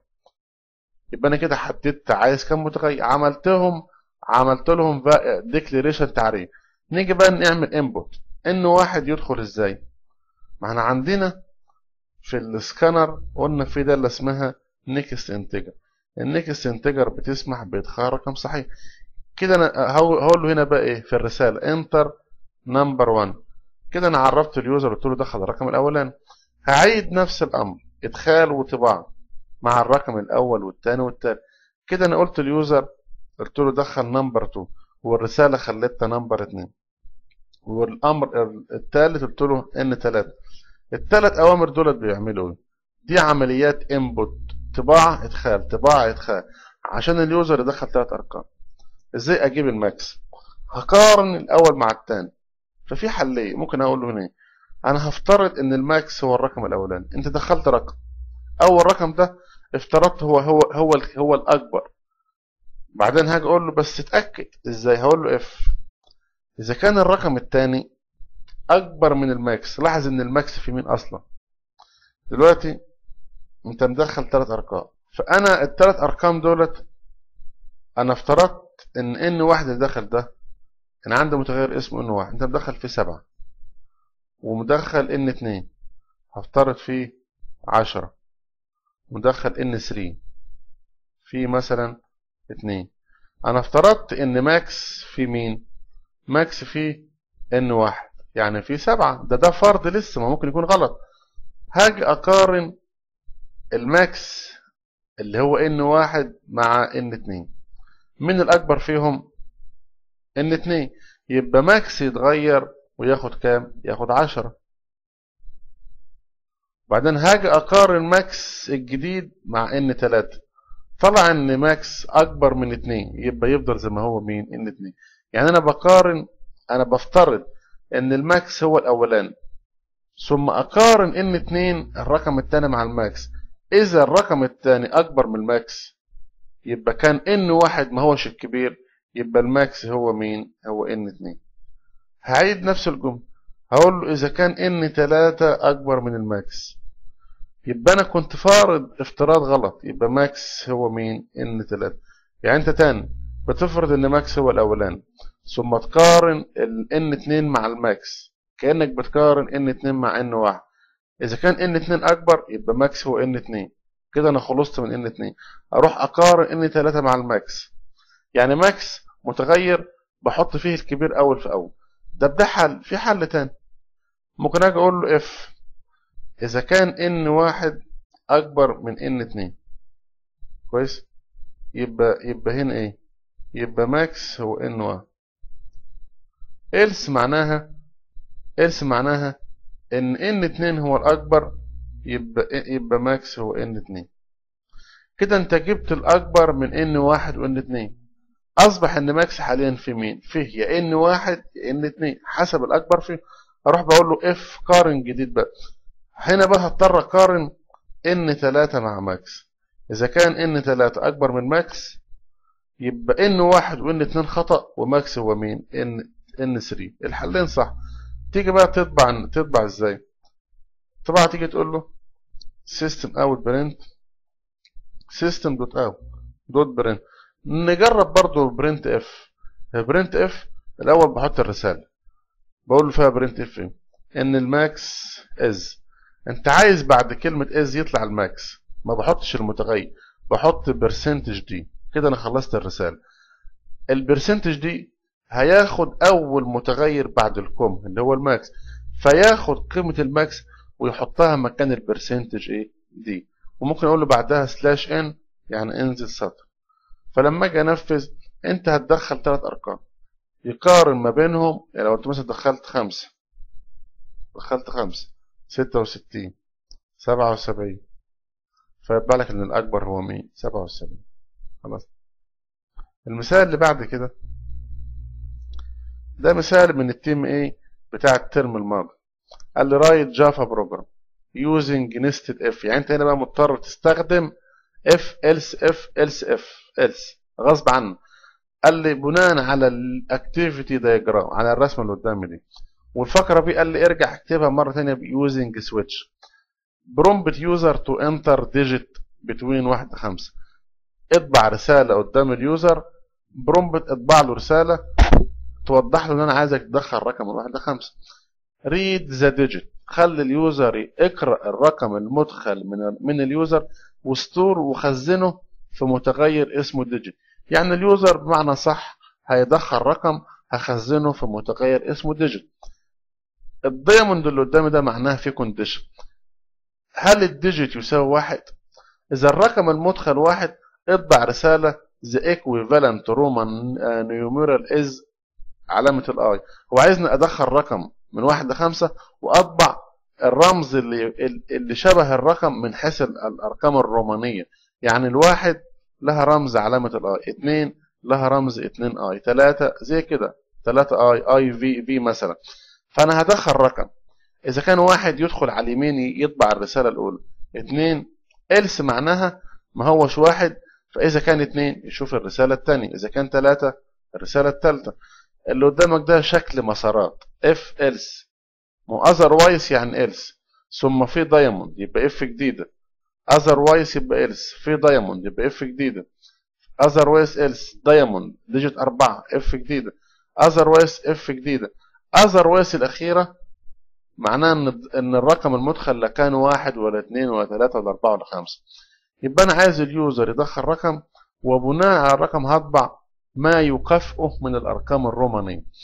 يبقى انا كده حددت عايز كم متغير عملتهم عملت لهم ديكليريشن تعريف نيجي بقى نعمل انبوت ان واحد يدخل ازاي ما احنا عندنا في السكانر قلنا في ده اللي اسمها نيكست انتجر النيكست انتجر بتسمح بادخال رقم صحيح كده انا هقول له هنا بقى ايه في الرساله انتر نمبر 1 كده انا عرفت اليوزر قلت له دخل الرقم الاولاني هعيد نفس الامر ادخال وطباعه مع الرقم الاول والثاني والثالث كده انا قلت اليوزر قلت له دخل نمبر 2 والرساله خليتها نمبر 2 والامر الثالث قلت له ان 3 الثلاث اوامر دولت بيعملوا ايه دي عمليات انبوت طباعه ادخال طباعه ادخال عشان اليوزر يدخل ثلاث ارقام ازاي اجيب الماكس هقارن الاول مع الثاني ففي حلين ممكن اقول له هنا انا هفترض ان الماكس هو الرقم الاولاني انت دخلت رقم اول رقم ده افترضت هو هو هو هو الاكبر بعدين هاجي اقول له بس اتاكد ازاي هقول له اف اذا كان الرقم الثاني اكبر من الماكس لاحظ ان الماكس في مين اصلا دلوقتي انت مدخل ثلاث ارقام فانا الثلاث ارقام دولت انا افترضت ان ان واحد اللي دخل ده انا عندي متغير اسمه ان واحد انت مدخل فيه سبعة ومدخل ان اتنين هفترض فيه عشرة مدخل ان ثري في مثلا اتنين انا افترضت ان ماكس في مين ماكس فيه ان واحد يعني في سبعة ده ده فرض لسه ما ممكن يكون غلط هاجي اقارن الماكس اللي هو ان واحد مع ان اتنين مين الاكبر فيهم ان اتنين يبقى ماكس يتغير وياخد كام ياخد عشرة بعدين هاجي اقارن ماكس الجديد مع ان تلاتة طلع ان ماكس اكبر من اتنين يبقى يفضل زي ما هو مين ان اتنين يعني انا بقارن انا بفترض ان الماكس هو الاولاني ثم اقارن ان اتنين الرقم الثاني مع الماكس اذا الرقم الثاني اكبر من الماكس يبقى كان ان واحد ما هوش الكبير يبقى الماكس هو مين هو ان اتنين هعيد نفس الجملة هقول له اذا كان ان تلاتة اكبر من الماكس يبقى انا كنت فارض افتراض غلط يبقى ماكس هو مين ان تلاتة يعني انت تاني بتفرض ان ماكس هو الاولاني ثم تقارن ان اتنين مع الماكس كأنك بتقارن ان اتنين مع ان واحد اذا كان ان اتنين اكبر يبقى ماكس هو ان اتنين كده انا خلصت من ان اتنين اروح اقارن ان تلاتة مع الماكس يعني ماكس متغير بحط فيه الكبير اول في اول ده ده حل في حل تاني ممكن اجي اقول له اف اذا كان ان واحد اكبر من ان اتنين كويس يبقى يبقى هنا ايه يبقى ماكس هو ان واحد إلس معناها إلس معناها إن إن اتنين هو الأكبر يبقى يبقى ماكس هو إن اتنين كده أنت جبت الأكبر من إن واحد وإن اتنين أصبح إن ماكس حاليا في مين؟ فيه يا إن واحد يا إن اتنين حسب الأكبر فيه أروح بقول له إف قارن جديد بقى هنا بقى هضطر أقارن إن تلاتة مع ماكس إذا كان إن تلاتة أكبر من ماكس يبقى إن واحد وإن اتنين خطأ وماكس هو مين؟ إن ان 3 الحلين صح تيجي بقى تطبع تطبع ازاي طبعا تيجي تقول له system out print system دوت out دوت برنت نجرب برضو برنت اف برنت اف الاول بحط الرساله بقول له فيها برنت اف ايه ان الماكس از انت عايز بعد كلمه از يطلع الماكس ما بحطش المتغير بحط برسنتج دي كده انا خلصت الرساله البرسنتج دي هياخد اول متغير بعد الكوم اللي هو الماكس فياخد قيمة الماكس ويحطها مكان البرسنتج ايه دي وممكن اقول له بعدها سلاش ان يعني انزل سطر فلما اجي انفذ انت هتدخل ثلاث ارقام يقارن ما بينهم يعني لو انت مثلا دخلت خمسة دخلت خمسة ستة وستين سبعة وسبعين فيبقى لك ان الاكبر هو مين سبعة وسبعين خلاص المثال اللي بعد كده ده مثال من التيم ايه بتاع الترم الماضي قال لي رايت جافا بروجرام يوزنج نستد اف يعني انت هنا بقى مضطر تستخدم اف else اف else اف else غصب عنه قال لي بناء على الاكتيفيتي دايجرام على الرسمه اللي قدامي دي والفقره دي قال لي ارجع اكتبها مره ثانيه بيوزنج سويتش برومبت يوزر تو انتر ديجيت بتوين 1 5 اطبع رساله قدام اليوزر برومبت اطبع له رساله توضح له ان انا عايزك تدخل رقم من واحد لخمسة ريد ذا ديجيت خلي اليوزر يقرا الرقم المدخل من من اليوزر وستور وخزنه في متغير اسمه ديجيت يعني اليوزر بمعنى صح هيدخل رقم هخزنه في متغير اسمه ديجيت الدايموند اللي قدامي ده معناه في كونديشن هل الديجيت يساوي واحد اذا الرقم المدخل واحد اطبع رساله the equivalent roman numeral is علامة الاي هو عايزني ادخل رقم من واحد لخمسة واطبع الرمز اللي اللي شبه الرقم من حيث الارقام الرومانية يعني الواحد لها رمز علامة الاي اتنين لها رمز اتنين اي تلاتة زي كده تلاتة اي اي في في مثلا فانا هدخل رقم اذا كان واحد يدخل على اليمين يطبع الرسالة الاولى اتنين إلس معناها ما هوش واحد فاذا كان اتنين يشوف الرسالة التانية اذا كان تلاتة الرسالة التالتة اللي قدامك ده شكل مسارات اف else مو otherwise يعني else ثم في دايموند يبقى اف جديدة otherwise يبقى else في دايموند يبقى اف جديدة otherwise else دايموند ديجيت أربعة اف جديدة otherwise اف جديدة otherwise الأخيرة معناه ان ان الرقم المدخل لا كان واحد ولا اثنين ولا ثلاثة ولا أربعة ولا خمسة يبقى أنا عايز اليوزر يدخل رقم وبناء على الرقم هطبع ما يكافئه من الأرقام الرومانية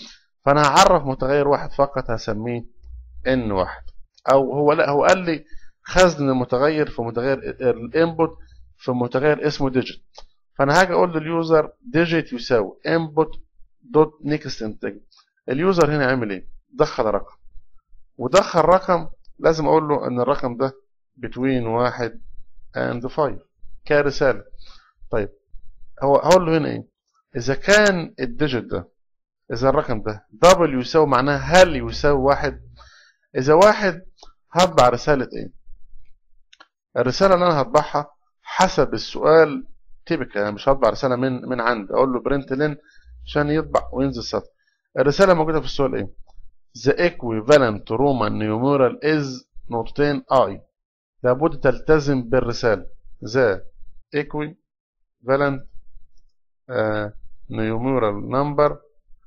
فانا هعرف متغير واحد فقط هسميه ان واحد او هو لا هو قال لي خزن المتغير في متغير الانبوت في متغير اسمه ديجيت فانا هاجي اقول لليوزر ديجيت يساوي انبوت دوت نيكست انتج اليوزر هنا عمل ايه دخل رقم ودخل رقم لازم اقول له ان الرقم ده between واحد and 5 كرسالة طيب هو هقول له هنا ايه اذا كان الديجيت ده اذا الرقم ده دبل يساوي معناها هل يساوي واحد اذا واحد هطبع رسالة ايه الرسالة اللي انا هطبعها حسب السؤال تيبك يعني مش هطبع رسالة من من عند اقول له برنت لين عشان يطبع وينزل سطر الرسالة موجودة في السؤال ايه the equivalent Roman numeral is نقطتين I لابد تلتزم بالرسالة the equivalent uh, numeral number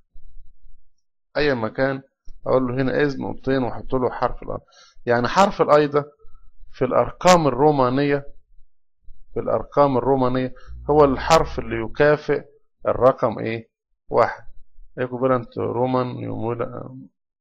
اي مكان اقول له هنا از نقطتين واحط له حرف الاي يعني حرف الاي ده في الارقام الرومانيه في الارقام الرومانيه هو الحرف اللي يكافئ الرقم ايه واحد ايكوفالنت رومان يومولا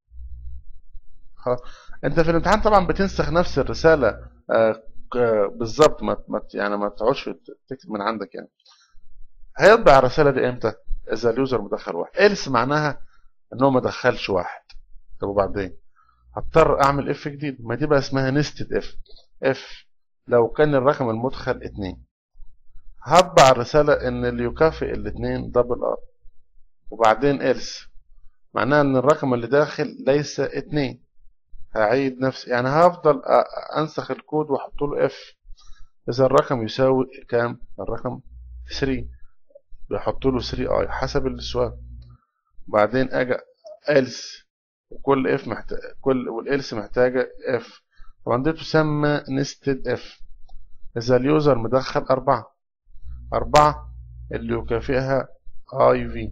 خلاص انت في الامتحان طبعا بتنسخ نفس الرساله آه بالظبط ما يعني ما تقعدش تكتب من عندك يعني هيطبع الرساله دي امتى اذا اليوزر مدخل واحد إلس معناها ان هو ما دخلش واحد طب وبعدين هضطر اعمل اف جديد ما دي بقى اسمها نستد اف اف لو كان الرقم المدخل اتنين هطبع الرسالة ان اللي يكافئ الاتنين دبل ار وبعدين إلس معناها ان الرقم اللي داخل ليس اتنين هعيد نفس يعني هفضل انسخ الكود واحط له اف اذا الرقم يساوي كام الرقم 3 بحط له 3 اي حسب السؤال وبعدين اجي else وكل اف محتاج كل والالس محتاجه اف طبعا دي تسمى نستد اف اذا اليوزر مدخل أربعة أربعة اللي يكافئها اي في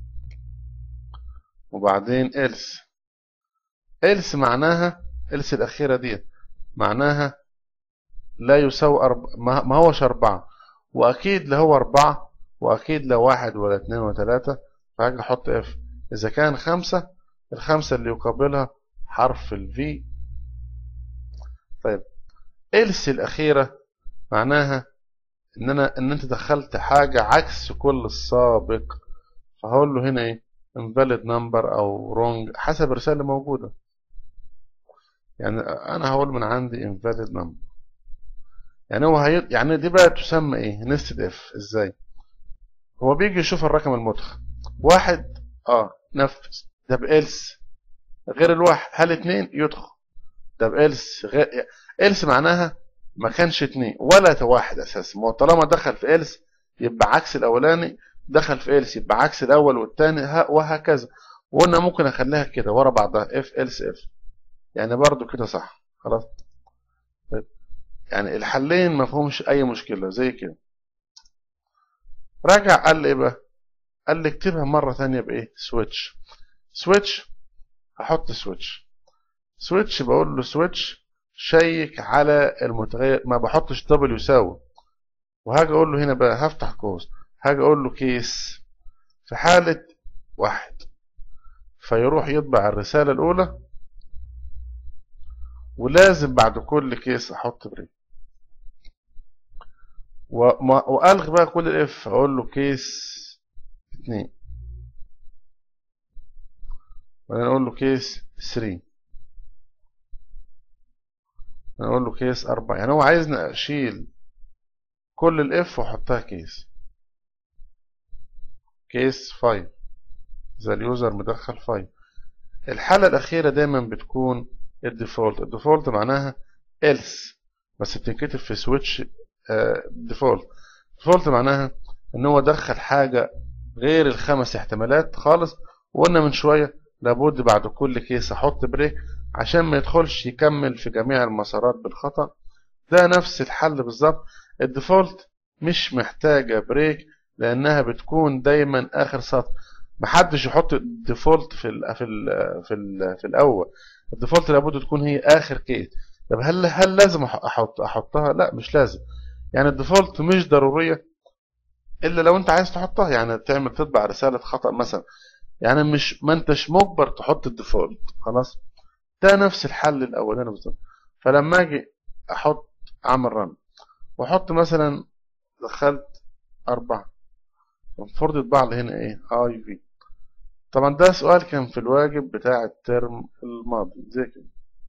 وبعدين else else معناها else الأخيرة دي معناها لا يساوي أرب... ما هوش أربعة وأكيد لا هو أربعة وأكيد لا واحد ولا اتنين ولا تلاتة فهاجي أحط اف إذا كان خمسة الخمسة اللي يقابلها حرف ال V طيب else الأخيرة معناها إن أنا إن أنت دخلت حاجة عكس كل السابق فهقول له هنا إيه invalid number أو wrong حسب الرسالة موجودة يعني أنا هقول من عندي invalid number يعني هو هي... يعني دي بقى تسمى إيه nested if إزاي هو بيجي يشوف الرقم المدخل واحد اه نفذ ده بإلس غير الواحد هل اتنين يدخل ده بإلس غير إلس معناها ما كانش اتنين ولا واحد أساسا ما طالما دخل في إلس يبقى عكس الأولاني دخل في إلس يبقى عكس الأول والتاني وهكذا وقلنا ممكن أخليها كده ورا بعضها اف إلس اف يعني برضو كده صح خلاص طيب يعني الحلين ما فيهمش أي مشكلة زي كده راجع قال لي ايه بقى قال لي اكتبها مرة ثانية بايه سويتش سويتش هحط سويتش سويتش بقول له سويتش شيك على المتغير ما بحطش دبل يساوي وهاجي اقول له هنا بقى هفتح قوس هاجي اقول له كيس في حالة واحد فيروح يطبع الرسالة الاولى ولازم بعد كل كيس احط بريك والغي بقى كل الاف اقول له كيس اتنين وبعدين اقول له كيس 3 اقول له كيس 4 يعني هو عايزني اشيل كل الاف واحطها كيس كيس 5 اذا اليوزر مدخل 5 الحالة الأخيرة دايما بتكون الديفولت الديفولت معناها else بس بتنكتب في سويتش ديفولت ديفولت معناها ان هو دخل حاجة غير الخمس احتمالات خالص وقلنا من شوية لابد بعد كل كيس احط بريك عشان ما يدخلش يكمل في جميع المسارات بالخطأ ده نفس الحل بالظبط الديفولت مش محتاجة بريك لانها بتكون دايما اخر سطر محدش يحط الديفولت في ال في ال في ال في الاول الديفولت لابد تكون هي اخر كيس طب هل هل لازم احط احطها لا مش لازم يعني الديفولت مش ضروريه الا لو انت عايز تحطها يعني تعمل تطبع رساله خطا مثلا يعني مش ما انتش مجبر تحط الديفولت خلاص ده نفس الحل الاولاني بالظبط فلما اجي احط اعمل رن واحط مثلا دخلت أربعة المفروض يطبع لي هنا ايه اي في طبعا ده سؤال كان في الواجب بتاع الترم الماضي زي كده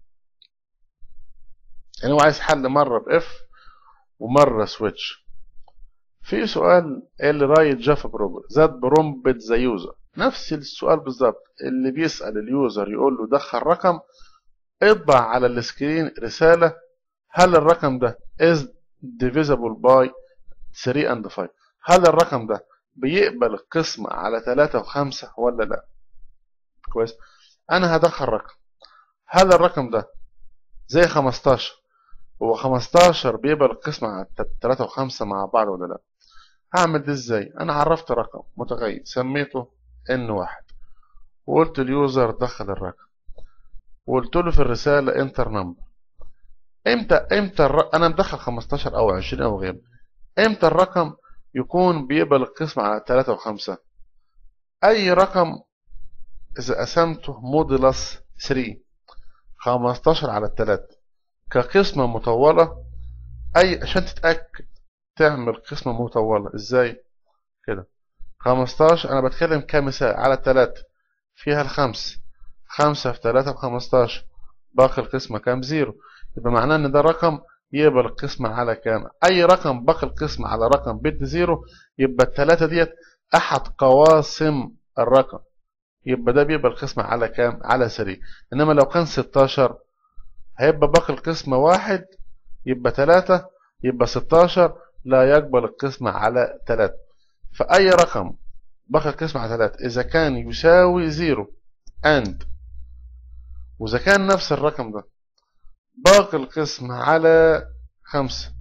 يعني هو عايز حل مرة باف ومرة سويتش في سؤال اللي رايت جافا بروبر ذات برومبت ذا يوزر نفس السؤال بالظبط اللي بيسأل اليوزر يقول له دخل رقم اطبع على السكرين رسالة هل الرقم ده is divisible by 3 and 5 هل الرقم ده بيقبل القسمة على 3 و5 ولا لا كويس انا هدخل رقم هل الرقم ده زي 15 هو 15 بيقبل القسمة على 3 و5 مع بعض ولا لا هعمل دي ازاي انا عرفت رقم متغير سميته ان واحد وقلت اليوزر دخل الرقم وقلت له في الرسالة انتر نمبر امتى امتى الر... انا مدخل 15 او 20 او غيره امتى الرقم يكون بيقبل القسم على 3 و5 اي رقم اذا قسمته موديلس 3 15 على 3 كقسمة مطولة اي عشان تتأكد تعمل قسمة مطولة ازاي كده 15 انا بتكلم كمثال على 3 فيها الخمس 5 في 3 بخمستاشر باقي القسمة كام زيرو يبقى معناه ان ده رقم يقبل القسمة على كام اي رقم باقي القسمة على رقم بيت زيرو يبقى التلاتة ديت احد قواسم الرقم يبقى ده بيقبل القسمة على كام على سري انما لو كان 16 هيبقى باقي القسمة واحد يبقى تلاتة يبقى 16 لا يقبل القسمة على تلاتة فأي رقم باقي القسمة على تلاتة إذا كان يساوي زيرو AND وإذا كان نفس الرقم ده باقي القسمة على خمسة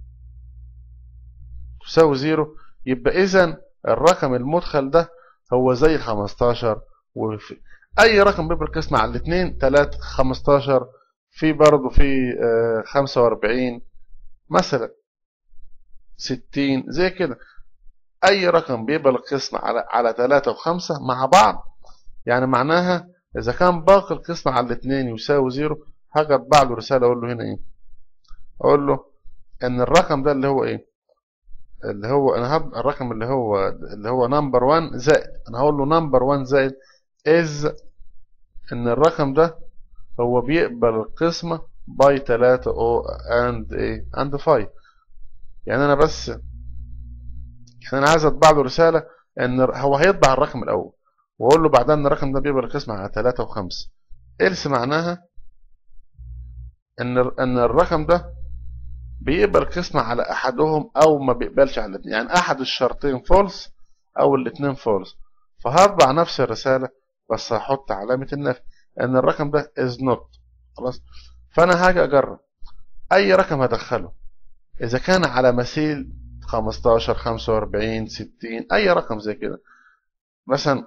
تساوي زيرو يبقى إذا الرقم المدخل ده هو زي الخمستاشر وفي أي رقم بيبقى القسمة على الاتنين تلاتة خمستاشر في برضه في خمسة وأربعين مثلا ستين زي كده أي رقم بيبقى القسمة على على تلاتة وخمسة مع بعض يعني معناها إذا كان باقي القسمة على الاثنين يساوي زيرو هاجي اطبع له رسالة أقول له هنا إيه أقول له إن الرقم ده اللي هو إيه اللي هو أنا هب الرقم اللي هو اللي هو نمبر 1 زائد أنا هقول له نمبر 1 زائد إز إن الرقم ده هو بيقبل القسمة باي 3 أو أند إيه أند 5 يعني أنا بس يعني أنا عايز أطبع له رسالة إن هو هيطبع الرقم الأول واقول له بعدها ان الرقم ده بيقبل القسمة على 3 و5 إلس معناها ان ان الرقم ده بيقبل القسمة على احدهم او ما بيقبلش على الاثنين يعني احد الشرطين فولس او الاثنين فولس فهطبع نفس الرسالة بس هحط علامة النفي ان الرقم ده is not خلاص فانا هاجي اجرب اي رقم هدخله اذا كان على مثيل 15 45 60 اي رقم زي كده مثلا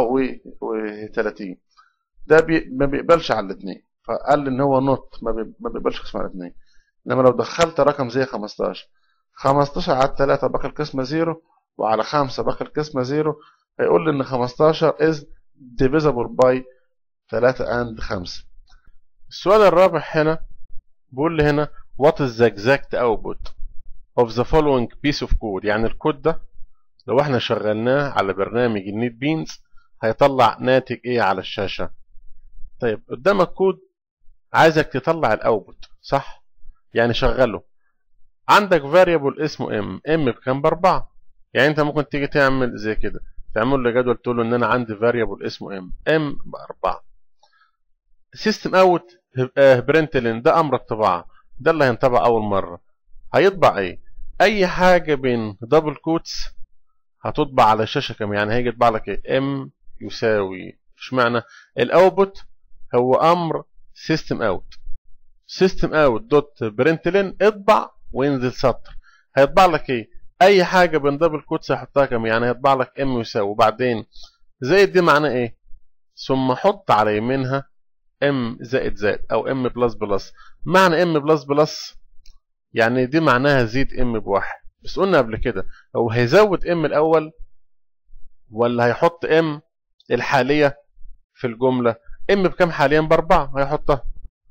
34 ده بي ما بيقبلش على الاثنين فقال لي ان هو نوت ما بيقبلش قسم على الاثنين انما لو دخلت رقم زي 15 15 على 3 باقي القسمه زيرو وعلى 5 باقي القسمه زيرو هيقول لي ان 15 is divisible by 3 and 5 السؤال الرابع هنا بيقول لي هنا what is the exact output of the following piece of code يعني الكود ده لو احنا شغلناه على برنامج النيت بينز هيطلع ناتج ايه على الشاشة طيب قدامك كود عايزك تطلع الاوتبوت صح يعني شغله عندك variable اسمه ام ام بكام باربعة يعني انت ممكن تيجي تعمل زي كده تعمل له جدول تقول له ان انا عندي variable اسمه ام ام باربعة سيستم اوت برنتلين ده امر الطباعة ده اللي هينطبع اول مرة هيطبع ايه اي حاجة بين دبل كوتس هتطبع على الشاشة كم يعني هيجي يطبع لك ايه ام يساوي اشمعنى الاوتبوت هو امر سيستم اوت سيستم اوت دوت برنتلين اطبع وينزل سطر هيطبع لك ايه اي حاجة بين دبل كوتس هيحطها كم يعني هيطبع لك ام يساوي وبعدين زائد دي معناه ايه ثم حط على يمينها ام زائد زائد او ام بلس بلس معنى ام بلس بلس يعني دي معناها زيد ام بواحد بس قلنا قبل كده هو هيزود ام الاول ولا هيحط ام الحالية في الجملة ام بكام حاليا باربعة هيحطها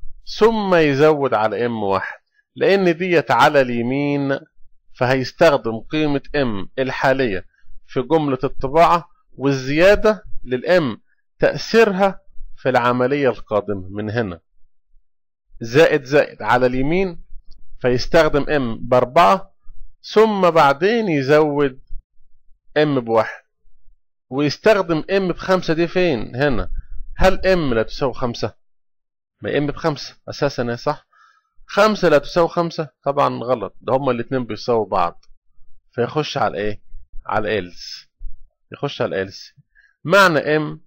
ثم يزود على ام واحد لان ديت على اليمين فهيستخدم قيمة ام الحالية في جملة الطباعة والزيادة للام تأثيرها في العملية القادمة من هنا زائد زائد على اليمين فيستخدم ام باربعة ثم بعدين يزود ام بواحد ويستخدم ام بخمسة دي فين هنا هل ام لا تساوي خمسة ما ام بخمسة اساسا صح خمسة لا تساوي خمسة طبعا غلط ده هما الاتنين بيساووا بعض فيخش على ايه على إلس يخش على إلس معنى ام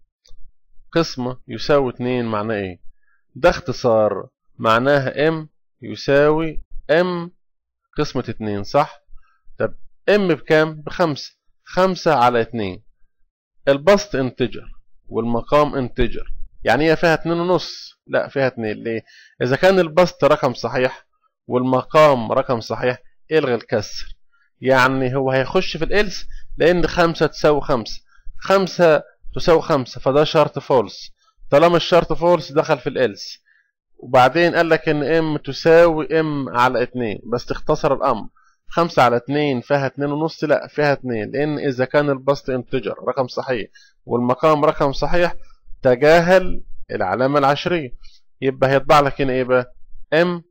قسمة يساوي اتنين معناه ايه ده اختصار معناها ام يساوي ام قسمة اتنين صح طب ام بكام بخمسة خمسة على اتنين البسط انتجر والمقام انتجر يعني هي فيها اتنين ونص لا فيها اتنين ليه اذا كان البسط رقم صحيح والمقام رقم صحيح الغي الكسر يعني هو هيخش في الالس لان خمسة تساوي خمسة خمسة تساوي خمسة فده شرط فولس طالما الشرط فولس دخل في الالس وبعدين قال لك ان ام تساوي ام على اتنين بس تختصر الامر خمسة على اتنين فيها اتنين ونص لا فيها اتنين لان اذا كان البسط انتجر رقم صحيح والمقام رقم صحيح تجاهل العلامة العشرية يبقى هيطبع لك هنا ايه بقى ام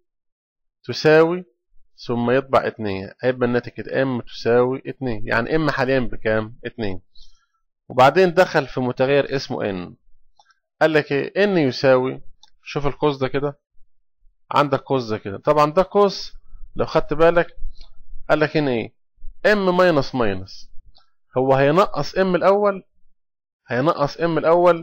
تساوي ثم يطبع اتنين هيبقى الناتج ام تساوي اتنين يعني ام حاليا بكام اتنين وبعدين دخل في متغير اسمه ان قال لك ايه ان يساوي شوف القوس ده كده عندك قوس ده كده طبعا ده قوس لو خدت بالك قال لك هنا ايه ام ماينس ماينس هو هينقص ام الاول هينقص ام الاول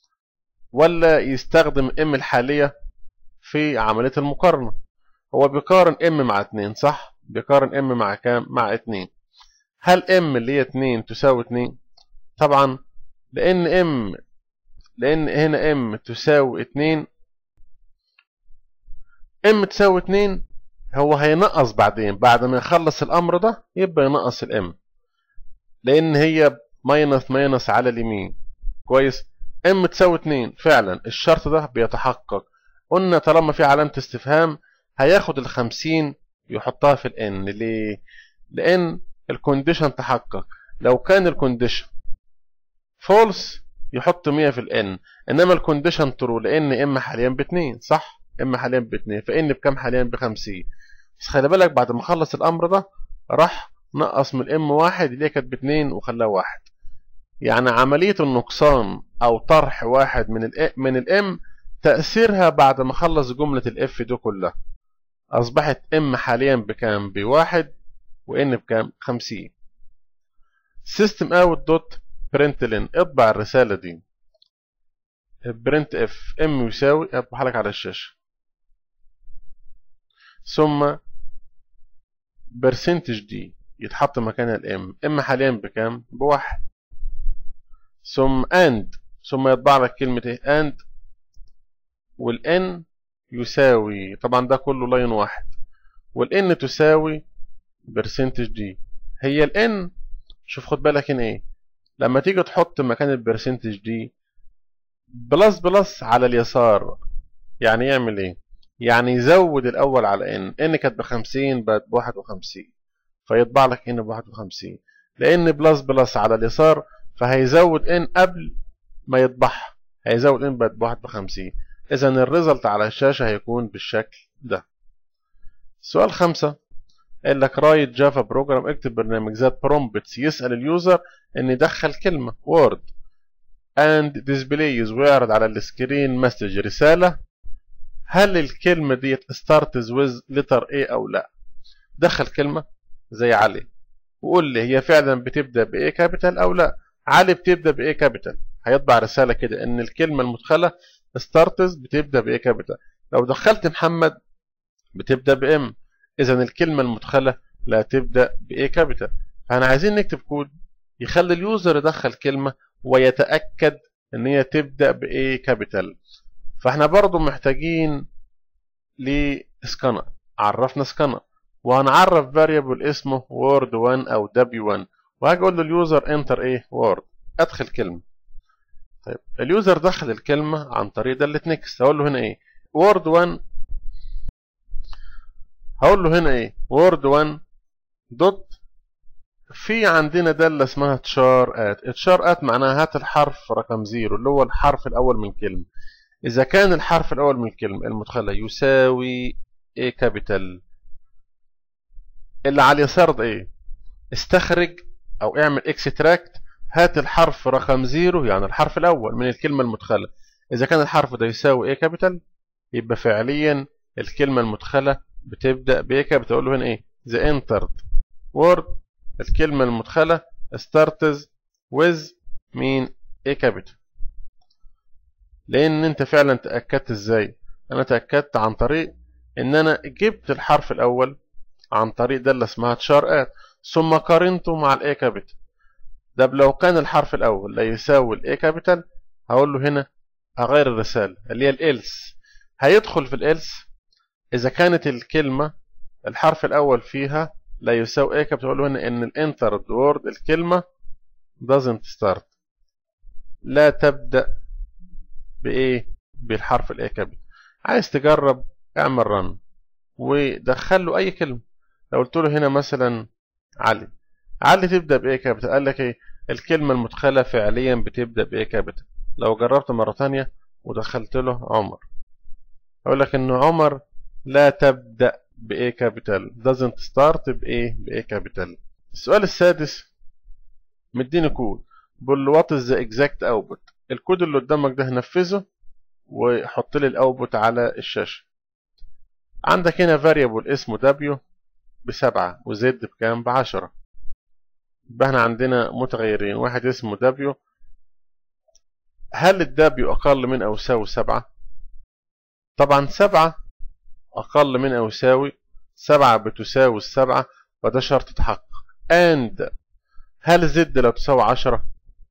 ولا يستخدم ام الحالية في عملية المقارنة هو بيقارن ام مع 2 صح بيقارن ام مع كام مع 2 هل ام اللي هي 2 تساوي 2 طبعا لان ام لان هنا ام تساوي 2 ام تساوي 2 هو هينقص بعدين بعد ما يخلص الامر ده يبقى ينقص الام لان هي ماينس ماينس على اليمين كويس ام تساوي 2 فعلا الشرط ده بيتحقق قلنا طالما في علامة استفهام هياخد ال 50 يحطها في الان ليه لان الكونديشن تحقق لو كان الكونديشن فولس يحط 100 في الان انما الكونديشن ترو لان ام حاليا ب 2 صح ام حاليا ب 2 فان بكام حاليا ب 50 بس خلي بالك بعد ما خلص الامر ده راح نقص من الام واحد اللي هي كانت ب 2 وخلاها واحد يعني عملية النقصان او طرح واحد من ال من الام تأثيرها بعد ما خلص جملة الاف دي كلها اصبحت ام حاليا بكام بواحد وان بكام 50 system out dot println اطبع الرسالة دي برنت اف ام يساوي اطبعها لك على الشاشة ثم برسنتج دي يتحط مكانها الام ام حاليا بكام بواحد ثم اند ثم يطبع لك كلمة ايه اند والان يساوي طبعا ده كله لاين واحد والان تساوي برسنتج دي هي الان شوف خد بالك هنا ايه لما تيجي تحط مكان البرسنتج دي بلس بلس على اليسار يعني يعمل ايه يعني يزود الاول على ان ان كانت بخمسين بقت بواحد وخمسين فيطبع لك هنا بواحد وخمسين لان بلس بلس على اليسار فهيزود ان قبل ما يطبعها هيزود ان بقت بواحد وخمسين اذا الريزلت على الشاشة هيكون بالشكل ده سؤال خمسة قال لك رايت جافا بروجرام اكتب برنامج ذات برومبتس يسأل اليوزر ان يدخل كلمة وورد and displays ويعرض على السكرين مسج رسالة هل الكلمة ديت starts with letter A أو لا دخل كلمة زي علي وقول لي هي فعلا بتبدأ بإيه كابيتال أو لا علي بتبدأ بإيه كابيتال هيطبع رسالة كده إن الكلمة المدخلة starts بتبدأ بإيه كابيتال لو دخلت محمد بتبدأ بإم إذا الكلمة المدخلة لا تبدأ بإيه كابيتال فاحنا عايزين نكتب كود يخلي اليوزر يدخل كلمة ويتأكد ان هي تبدأ بإيه كابيتال فاحنا برضو محتاجين لسكانر عرفنا سكانر وهنعرف فاريبل اسمه word1 او w1 وهاجي اقول لليوزر انتر ايه word ادخل كلمة طيب اليوزر دخل الكلمة عن طريق دالة نيكست هقول له هنا ايه وورد 1 هقول له هنا ايه وورد 1 دوت في عندنا دالة اسمها تشار ات تشار ات معناها هات الحرف رقم زيرو اللي هو الحرف الاول من كلمة اذا كان الحرف الاول من الكلمة المدخلة يساوي ايه كابيتال اللي على اليسار ده ايه استخرج او اعمل اكستراكت هات الحرف رقم زيرو يعني الحرف الاول من الكلمة المدخلة اذا كان الحرف ده يساوي ايه كابيتال يبقى فعليا الكلمة المدخلة بتبدأ بايه كابيتال اقول له هنا ايه the entered word الكلمة المدخلة starts with مين A capital لأن أنت فعلا تأكدت إزاي أنا تأكدت عن طريق إن أنا جبت الحرف الأول عن طريق ده اللي اسمها تشار ثم قارنته مع الA capital ده لو كان الحرف الأول لا يساوي الA capital هقول له هنا أغير الرسالة اللي هي الإلس هيدخل في الإلس إذا كانت الكلمة الحرف الأول فيها لا يساوي ايه كابتن بقول هنا ان الانترد وورد الكلمة doesn't start لا تبدأ بايه بالحرف الايه كابتن عايز تجرب اعمل رن ودخل له اي كلمة لو قلت له هنا مثلا علي علي تبدأ بايه كابتن قال لك ايه الكلمة المدخلة فعليا بتبدأ بايه كابتن لو جربت مرة تانية ودخلت له عمر اقول لك ان عمر لا تبدأ بA كابيتال doesn't start بإيه بA كابيتال السؤال السادس مديني كود بقول له what is the exact output الكود اللي قدامك ده نفذه وحط لي الاوتبوت على الشاشة عندك هنا variable اسمه W بسبعة وزد بكام بعشرة يبقى احنا عندنا متغيرين واحد اسمه W هل ال W أقل من أو يساوي سبعة؟ طبعا سبعة أقل من أو يساوي سبعة بتساوي السبعة فده شرط تحقق and هل زد لو تساوي عشرة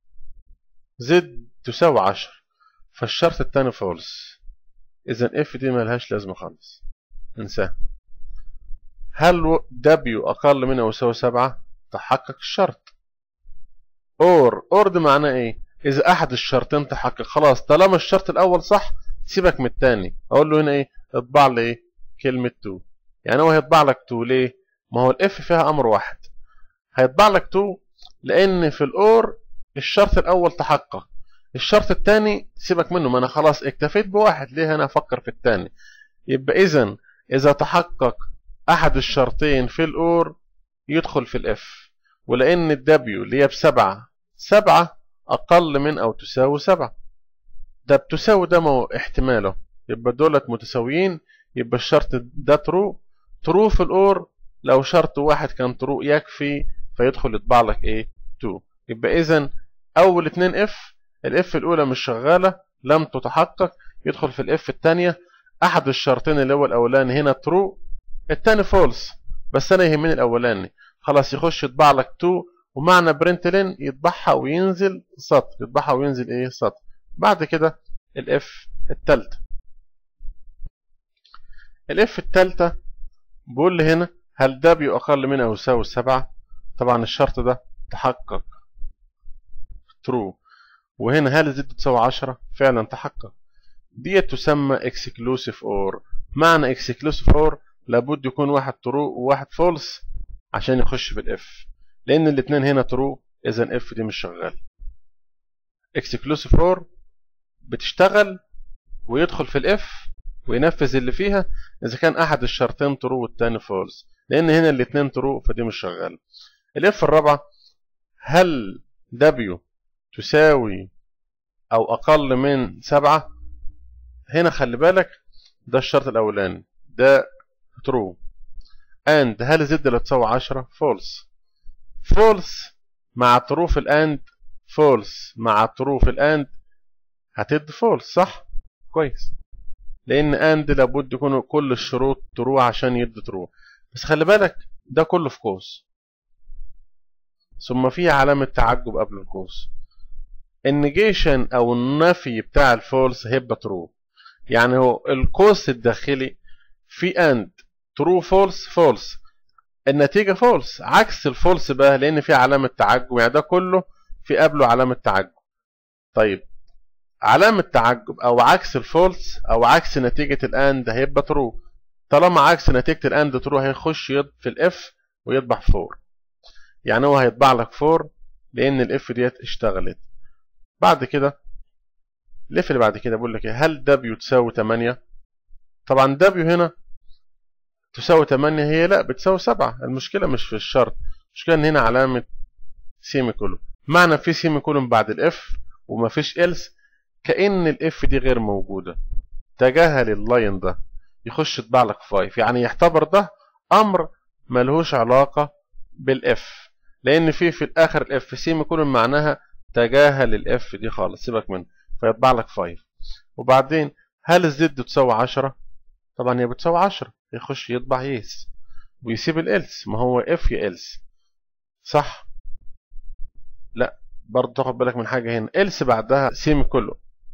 زد تساوي عشرة فالشرط التاني فولس إذا اف دي ملهاش لازمة خالص انساه هل دبليو أقل من أو يساوي سبعة تحقق الشرط اور اور ده معناه ايه إذا أحد الشرطين تحقق خلاص طالما الشرط الأول صح سيبك من التاني أقول له هنا ايه اطبع لي ايه كلمة تو يعني هو هيطبع لك تو ليه ما هو الاف فيها امر واحد هيطبع لك تو لان في الاور الشرط الاول تحقق الشرط الثاني سيبك منه ما انا خلاص اكتفيت بواحد ليه انا افكر في الثاني يبقى اذا اذا تحقق احد الشرطين في الاور يدخل في الاف ولان الدبليو اللي هي بسبعة سبعة اقل من او تساوي سبعة ده بتساوي ده ما هو احتماله يبقى دولت متساويين يبقى الشرط ده ترو ترو في الاور لو شرط واحد كان ترو يكفي فيدخل يطبع لك ايه 2 يبقى اذا اول اتنين اف الاف الاولى مش شغاله لم تتحقق يدخل في الاف الثانيه احد الشرطين اللي هو الاولاني هنا ترو الثاني فولس بس انا يهمني الاولاني خلاص يخش يطبع لك 2 ومعنى برنتلين يطبعها وينزل سطر يطبعها وينزل ايه سطر بعد كده الاف الثالثه الاف الثالثه بيقول لي هنا هل دبليو اقل من او يساوي سبعة طبعا الشرط ده تحقق ترو وهنا هل زد تساوي 10 فعلا تحقق دي تسمى اكسكلوسيف اور معنى اكسكلوسيف اور لابد يكون واحد ترو وواحد فولس عشان يخش في الاف لان الاثنين هنا ترو اذا اف دي مش شغال اكسكلوسيف اور بتشتغل ويدخل في الاف وينفذ اللي فيها اذا كان احد الشرطين ترو والتاني فولس لان هنا الاثنين ترو فدي مش شغاله الاف الرابعه هل دبليو تساوي او اقل من سبعة هنا خلي بالك ده الشرط الاولاني ده ترو and هل زد لا تساوي 10 فولس فولس مع ترو في الاند فولس مع ترو في الاند هتدي فولس صح كويس لان اند لابد يكون كل الشروط ترو عشان يدي ترو بس خلي بالك ده كله في قوس ثم في علامة تعجب قبل القوس النيجيشن او النفي بتاع الفولس هيبقى ترو يعني هو القوس الداخلي في اند ترو فولس فولس النتيجة فولس عكس الفولس بقى لان في علامة تعجب يعني ده كله في قبله علامة تعجب طيب علامة تعجب أو عكس الفولس أو عكس نتيجة الأند هيبقى ترو طالما عكس نتيجة الأند ترو هيخش في الإف ويطبع فور يعني هو هيطبع لك فور لأن الإف ديت اشتغلت بعد كده الإف اللي بعد كده بيقول لك هل دبليو تساوي 8 طبعا دبليو هنا تساوي 8 هي لا بتساوي 7 المشكلة مش في الشرط المشكلة ان هنا علامة سيمي كولوم معنى في سيمي كولوم بعد الاف ومفيش إلس كأن الاف دي غير موجودة تجاهل اللاين ده يخش يطبع لك 5 يعني يعتبر ده امر ملهوش علاقة بالاف لان في في الاخر الاف سيمي كولوم معناها تجاهل الاف دي خالص سيبك منه فيطبع لك 5 وبعدين هل الزد تساوي 10 طبعا هي بتساوي 10 يخش يطبع يس ويسيب الالس ما هو اف يا الس صح لا برضه تاخد بالك من حاجه هنا الس بعدها سيمي كولون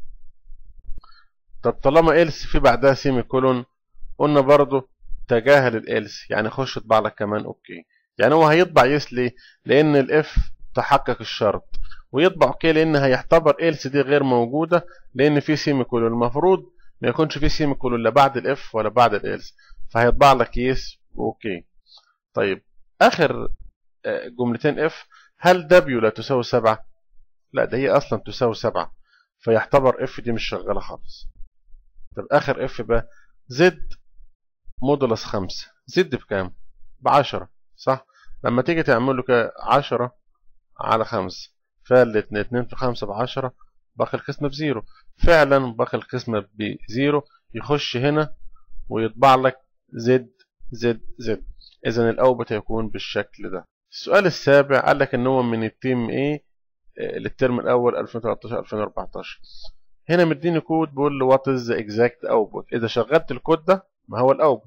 طب طالما الس في بعدها سيمي كولون قلنا برضه تجاهل الالس يعني خش اطبع لك كمان اوكي يعني هو هيطبع يس ليه لان الاف تحقق الشرط ويطبع اوكي لان هيعتبر الس دي غير موجوده لان في سيمي كولون المفروض ما يكونش في سيمي كولون لا بعد الاف ولا بعد الالس فهيطبع لك يس اوكي طيب اخر جملتين اف هل دبليو لا تساوي 7 لا ده هي اصلا تساوي 7 فيعتبر اف دي مش شغاله خالص طب اخر اف بقى زد مودولس 5 زد بكام ب 10 صح لما تيجي تعمل له كده 10 على 5 فالاتنين 2 في 5 ب 10 باقي القسمه بزيرو فعلا باقي القسمه بزيرو يخش هنا ويطبع لك زد زد زد اذا الاوبت هيكون بالشكل ده السؤال السابع قال لك ان هو من التيم ايه للترم الاول 2013 2014 هنا مديني كود بيقول له وات از اكزاكت اوتبوت اذا شغلت الكود ده ما هو الاوتبوت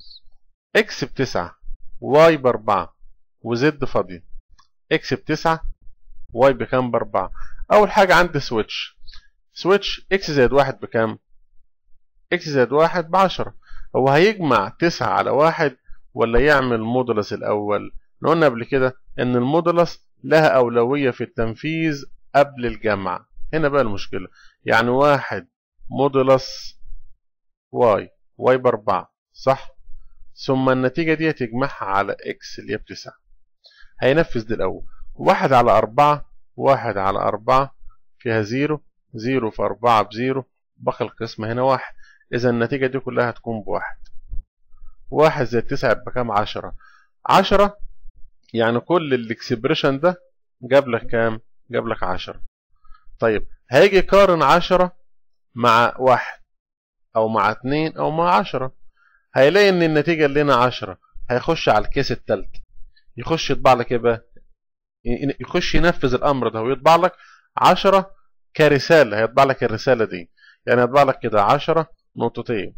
اكس بتسعة واي باربعة وزد فاضية اكس بتسعة واي بكام باربعة اول حاجة عندي سويتش سويتش اكس زائد واحد بكام اكس زائد واحد بعشرة هو هيجمع تسعة على واحد ولا يعمل مودولس الأول قلنا قبل كده إن المودولس لها أولوية في التنفيذ قبل الجمع هنا بقى المشكلة يعني واحد مودولس واي واي بأربعة صح ثم النتيجة دي تجمعها على اكس اللي هي بتسعة هينفذ دي الأول واحد على أربعة واحد على أربعة فيها زيرو زيرو في أربعة بزيرو باقي القسمة هنا واحد إذا النتيجة دي كلها هتكون بواحد واحد زائد تسعة يبقى كام عشرة عشرة يعني كل الاكسبريشن ده جاب لك كام جاب لك عشرة طيب هيجي يقارن عشرة مع واحد أو مع اتنين أو مع عشرة هيلاقي إن النتيجة اللي هنا عشرة هيخش على الكيس التالت يخش يطبع لك ايه بقى يخش ينفذ الأمر ده ويطبع لك عشرة كرسالة هيطبع لك الرسالة دي يعني هيطبع لك كده عشرة نقطتين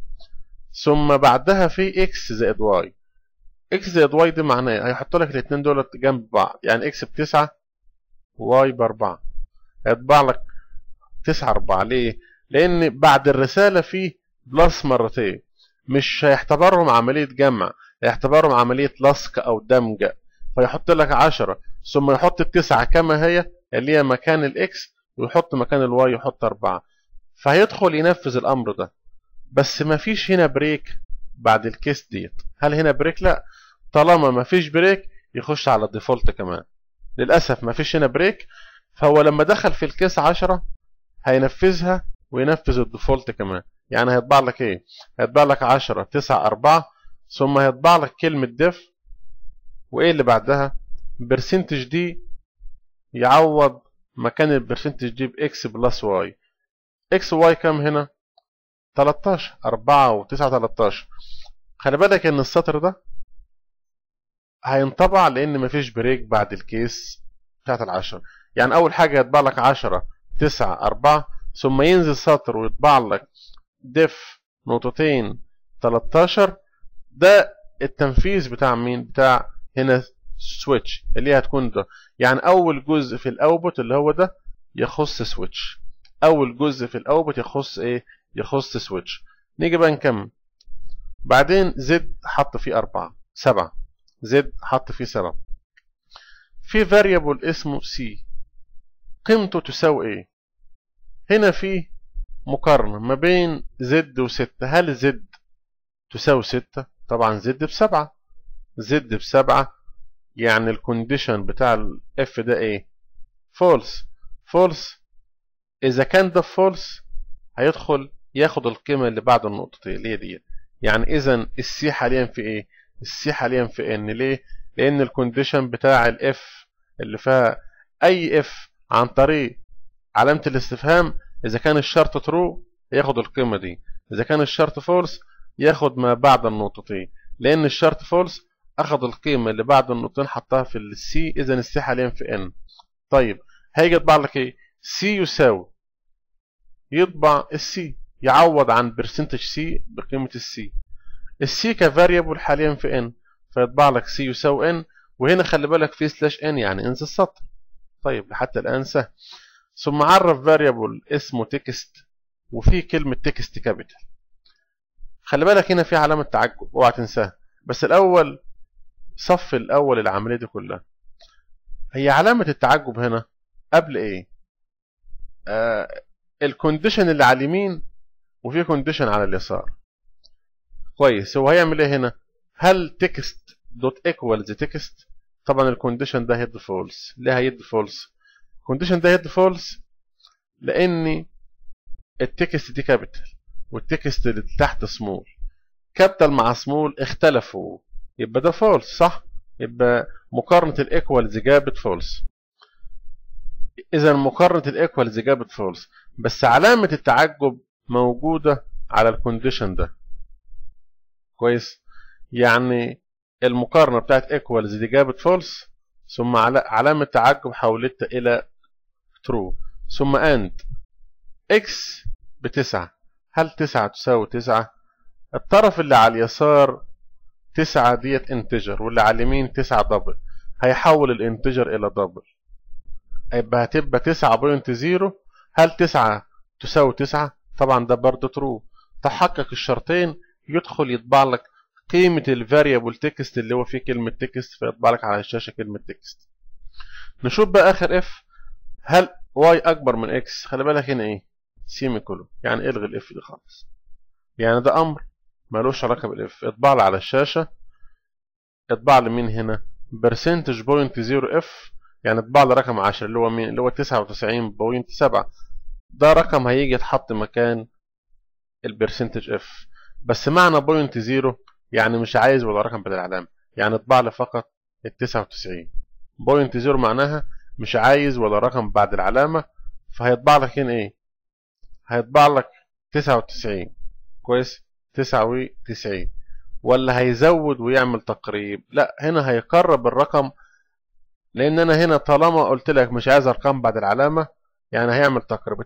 ثم بعدها في اكس زائد واي اكس زائد واي دي معناه ايه هيحط لك الاثنين دول جنب بعض يعني اكس بتسعة واي باربعة هيطبع لك تسعة اربعة ليه لان بعد الرسالة في بلس مرتين مش هيعتبرهم عملية جمع هيعتبرهم عملية لصق او دمج فيحط لك عشرة ثم يحط التسعة كما هي اللي هي مكان الاكس ويحط مكان الواي يحط اربعة فهيدخل ينفذ الامر ده بس ما فيش هنا بريك بعد الكيس ديت هل هنا بريك لا طالما ما فيش بريك يخش على الديفولت كمان للأسف ما فيش هنا بريك فهو لما دخل في الكيس 10 هينفذها وينفذ الديفولت كمان يعني هيطبع لك ايه هيطبع لك 10 9 4 ثم هيطبع لك كلمة ديف وايه اللي بعدها برسنتج دي يعوض مكان البرسنتج دي باكس بلس واي اكس واي كام هنا 13 4 و9 13 خلي بالك ان السطر ده هينطبع لان مفيش بريك بعد الكيس بتاعت العشرة يعني اول حاجة يطبع لك 10 9 4 ثم ينزل سطر ويطبع لك ديف نقطتين 13 ده التنفيذ بتاع مين بتاع هنا سويتش اللي هتكون ده يعني اول جزء في الاوبوت اللي هو ده يخص سويتش اول جزء في الاوبوت يخص ايه يخص سويتش نيجي بقى نكمل بعدين زد حط فيه أربعة سبعة زد حط فيه سبعة في فاريبل اسمه سي قيمته تساوي ايه هنا في مقارنة ما بين زد وستة هل زد تساوي ستة طبعا زد بسبعة زد بسبعة يعني الكونديشن بتاع الاف ده ايه فولس فولس اذا كان ده فولس هيدخل ياخد القيمة اللي بعد النقطتين اللي هي دي يعني اذا السي حاليا في ايه السي حاليا في ان ليه لان الكونديشن بتاع الاف اللي فيها اي اف عن طريق علامة الاستفهام اذا كان الشرط ترو ياخد القيمة دي اذا كان الشرط فولس ياخد ما بعد النقطتين لان الشرط فولس اخذ القيمة اللي بعد النقطتين حطها في السي اذا السي حاليا في ان طيب هيجي يطبع لك ايه سي يساوي يطبع السي يعوض عن برسنتج سي بقيمة السي السي كفاريبل حاليا في ان فيطبع لك سي يساوي ان وهنا خلي بالك في سلاش ان يعني انزل السطر طيب لحتى الان سهل ثم عرف فاريبل اسمه تكست وفيه كلمة تكست كابيتال خلي بالك هنا في علامة تعجب اوعى تنساها بس الاول صف الاول العملية دي كلها هي علامة التعجب هنا قبل ايه آه الكونديشن اللي على اليمين وفي كونديشن على اليسار كويس هو هيعمل ايه هنا هل تكست دوت ايكوالز تكست طبعا الكونديشن ده هيد فولس ليه هيد فولس الكونديشن ده هيد فولس لان التكست دي كابيتال والتكست اللي تحت سمول كابيتال مع سمول اختلفوا يبقى ده فولس صح يبقى مقارنة الايكوالز جابت فولس اذا مقارنة الايكوالز جابت فولس بس علامة التعجب موجودة على الكونديشن ده كويس يعني المقارنة بتاعت ايكوالز دي جابت فولس ثم علامة تعجب حولتها الى ترو ثم اند اكس بتسعة هل تسعة تساوي تسعة الطرف اللي على اليسار تسعة ديت انتجر واللي على اليمين تسعة دبل هيحول الانتجر الى دبل يبقى هتبقى تسعة بوينت زيرو هل تسعة تساوي تسعة طبعا ده برضه ترو تحقق الشرطين يدخل يطبع لك قيمة الفاريبل تكست اللي هو فيه كلمة تكست فيطبع لك على الشاشة كلمة تكست نشوف بقى آخر اف هل واي أكبر من اكس خلي بالك هنا ايه سيمي كولو يعني الغي الاف دي خالص يعني ده أمر ملوش علاقة بالاف اطبع لي على الشاشة اطبع لي مين هنا برسنتج بوينت زيرو اف يعني اطبع لي رقم 10 اللي هو مين اللي هو 99.7 ده رقم هيجي يتحط مكان البرسنتج اف بس معنى بوينت زيرو يعني مش عايز ولا رقم بدل العلامة يعني اطبع لي فقط ال 99 بوينت زيرو معناها مش عايز ولا رقم بعد العلامة فهيطبع لك هنا ايه هيطبع لك 99 كويس 99 ولا هيزود ويعمل تقريب لا هنا هيقرب الرقم لان انا هنا طالما قلت لك مش عايز ارقام بعد العلامة يعني هيعمل تقريب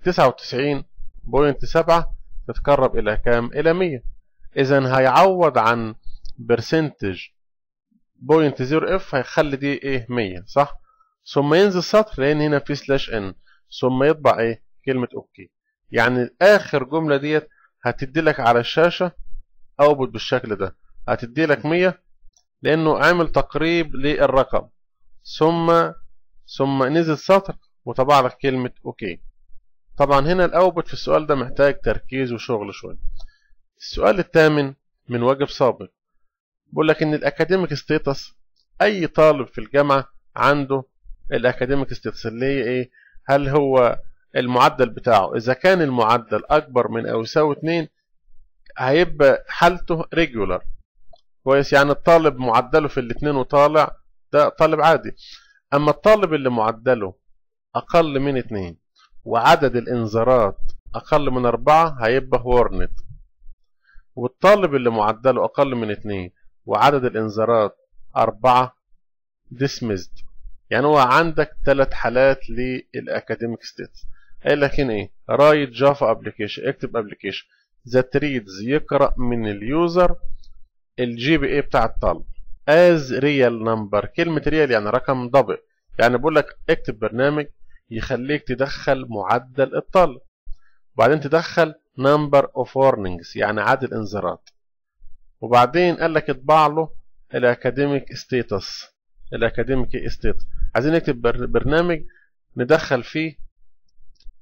99.7 تتقرب الى كام الى 100 اذا هيعوض عن برسنتج بوينت زيرو اف هيخلي دي ايه 100 صح ثم ينزل سطر لان هنا في سلاش ان ثم يطبع ايه كلمة اوكي يعني اخر جملة ديت هتدي لك على الشاشة اوبت بالشكل ده هتدي لك 100 لانه عامل تقريب للرقم ثم ثم نزل سطر وطبع لك كلمة اوكي طبعا هنا الاوبت في السؤال ده محتاج تركيز وشغل شوية السؤال الثامن من واجب سابق بيقول لك ان الاكاديميك ستيتس اي طالب في الجامعة عنده الاكاديميك ستيتس اللي هي ايه هل هو المعدل بتاعه اذا كان المعدل اكبر من او يساوي 2 هيبقى حالته ريجولار كويس يعني الطالب معدله في الاثنين وطالع ده طالب عادي اما الطالب اللي معدله اقل من 2 وعدد الانذارات اقل من 4 هيبقى وورنت والطالب اللي معدله اقل من 2 وعدد الانذارات 4 dismissed يعني هو عندك ثلاث حالات للاكاديميك ستيتس قال لك هنا ايه رايت جافا ابلكيشن اكتب ابلكيشن ذات ريدز يقرا من اليوزر الجي بي اي بتاع الطالب از ريال نمبر كلمه ريال يعني رقم ضبط يعني بقول لك اكتب برنامج يخليك تدخل معدل الطالب وبعدين تدخل نمبر اوف warnings يعني عدد الانذارات وبعدين قال لك اطبع له الاكاديميك ستيتس الاكاديميك ستيتس عايزين نكتب برنامج ندخل فيه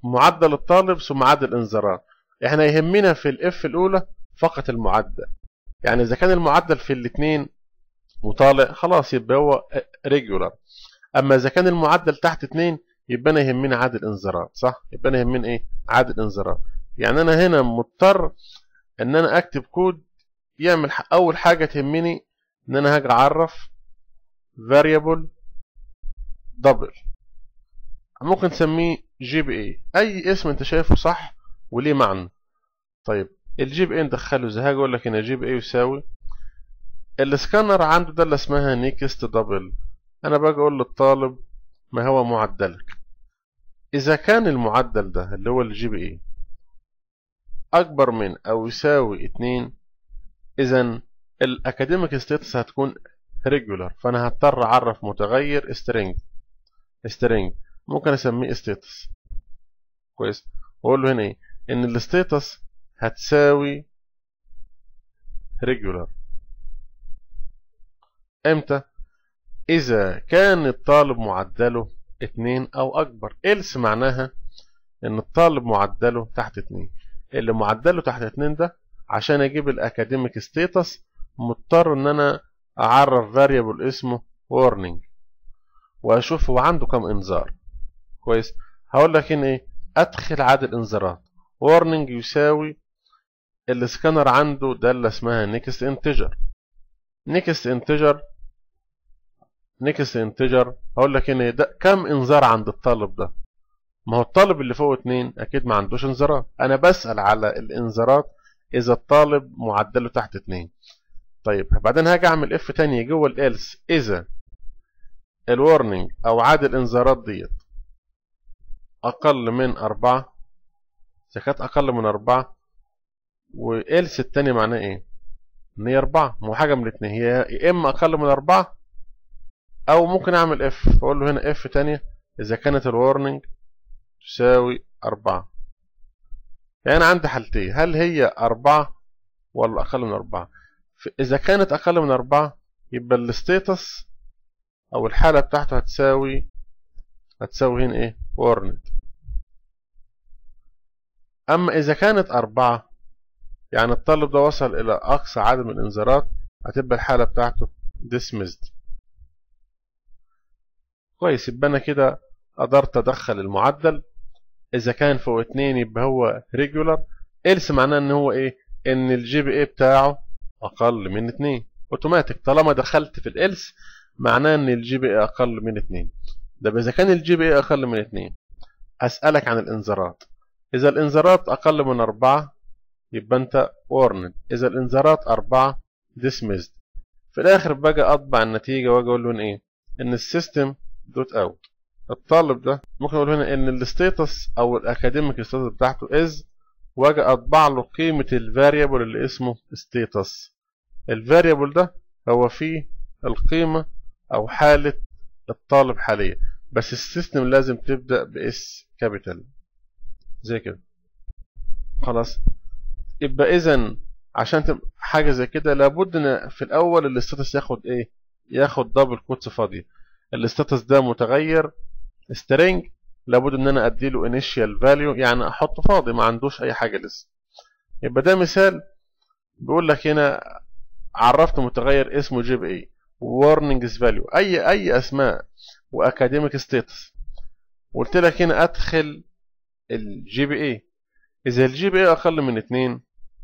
معدل الطالب ثم عدد الانذارات احنا يهمنا في الاف الاولى فقط المعدل يعني اذا كان المعدل في الاثنين وطالع خلاص يبقى هو ريجولار اما اذا كان المعدل تحت 2 يبقى انا يهمني عدد الانذارات صح يبقى انا يهمني ايه عدد الانذارات يعني انا هنا مضطر ان انا اكتب كود يعمل اول حاجه تهمني ان انا هاجي اعرف variable double ممكن تسميه جي بي اي اي اسم انت شايفه صح وليه معنى طيب الجي بي اي ندخله ازاي هاجي اقول لك ان جي بي اي يساوي السكانر عنده ده اللي اسمها نيكست دبل انا باجي اقول للطالب ما هو معدلك اذا كان المعدل ده اللي هو الجي بي اي اكبر من او يساوي 2 اذا الاكاديميك ستاتس هتكون ريجولار فانا هضطر اعرف متغير string string ممكن اسميه ستاتس كويس واقول له هنا ايه ان الستاتس هتساوي ريجولار امتى اذا كان الطالب معدله 2 او اكبر else معناها ان الطالب معدله تحت 2 اللي معدله تحت 2 ده عشان اجيب الاكاديميك ستاتس مضطر ان انا اعرف فاريبل اسمه warning واشوف هو عنده كم انذار كويس هقول لك هنا ايه ادخل عدد الانذارات warning يساوي السكانر عنده داله اسمها نيكست انتجر نيكست انتجر نيكست انتجر هقول لك هنا ده كم انذار عند الطالب ده ما هو الطالب اللي فوق اتنين اكيد ما عندوش انذارات انا بسأل على الانذارات اذا الطالب معدله تحت اتنين طيب بعدين هاجي اعمل اف تانية جوه الالس اذا الورنينج او عدد الانذارات ديت اقل من اربعة اذا كانت اقل من اربعة والس التانية معناه ايه ان هي اربعة مو حاجة من الاتنين هي يا اما اقل من اربعة او ممكن اعمل اف اقول له هنا اف تانية اذا كانت الورنينج تساوي أربعة يعني أنا عندي حالتين هل هي أربعة ولا أقل من أربعة إذا كانت أقل من أربعة يبقى الستيتس أو الحالة بتاعته هتساوي هتساوي هنا إيه warned أما إذا كانت أربعة يعني الطالب ده وصل إلى أقصى عدد من الإنذارات هتبقى الحالة بتاعته dismissed كويس يبقى أنا كده قدرت أدخل المعدل إذا كان فوق اتنين يبقى هو ريجولار إلس معناه إن هو إيه إن الجي بي إيه بتاعه أقل من اتنين أوتوماتيك طالما دخلت في الإلس معناه إن الجي بي إيه أقل من اتنين ده إذا كان الجي بي إيه أقل من اتنين أسألك عن الإنذارات إذا الإنذارات أقل من أربعة يبقى أنت warned إذا الإنذارات أربعة dismissed في الآخر باجي أطبع النتيجة وأجي أقول لهم إيه إن السيستم دوت أوت الطالب ده ممكن اقول هنا ان الستيتس او الاكاديميك ستاتس بتاعته از واجي اطبع له قيمه الفاريبل اللي اسمه ستيتس الفاريبل ده هو فيه القيمه او حاله الطالب حاليا بس السيستم لازم تبدا باس كابيتال زي كده خلاص يبقى اذا عشان تبقى حاجه زي كده لابد ان في الاول الستاتس ياخد ايه ياخد دبل كوتس فاضيه الستاتس ده متغير string لابد ان انا اديله initial value يعني احطه فاضي ما عندوش اي حاجه لسه يبقى ده مثال بيقول لك هنا عرفت متغير اسمه جي بي اي warnings value اي اي اسماء واكاديميك ستاتس قلت لك هنا ادخل الجي بي اي اذا الجي بي اي اقل من 2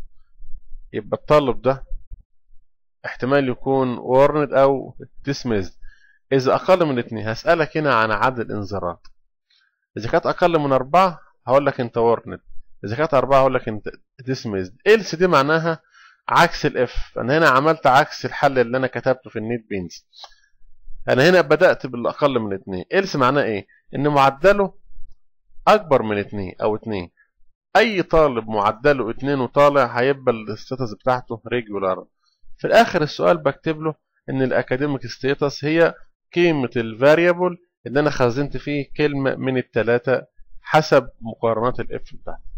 يبقى الطالب ده احتمال يكون warned او dismissed إذا أقل من 2 هسألك هنا عن عدد الإنذارات إذا كانت أقل من 4 هقول لك أنت warned إذا كانت 4 هقول لك أنت dismissed else دي معناها عكس الاف أنا هنا عملت عكس الحل اللي أنا كتبته في النيت بينز أنا هنا بدأت بالأقل من 2 else معناه إيه؟ إن معدله أكبر من 2 أو 2 أي طالب معدله 2 وطالع هيبقى الستاتس بتاعته ريجولار في الآخر السؤال بكتب له إن الأكاديميك ستاتس هي قيمة الفاريبل اللي أنا خزنت فيه كلمة من التلاتة حسب مقارنات الاف بتاعتي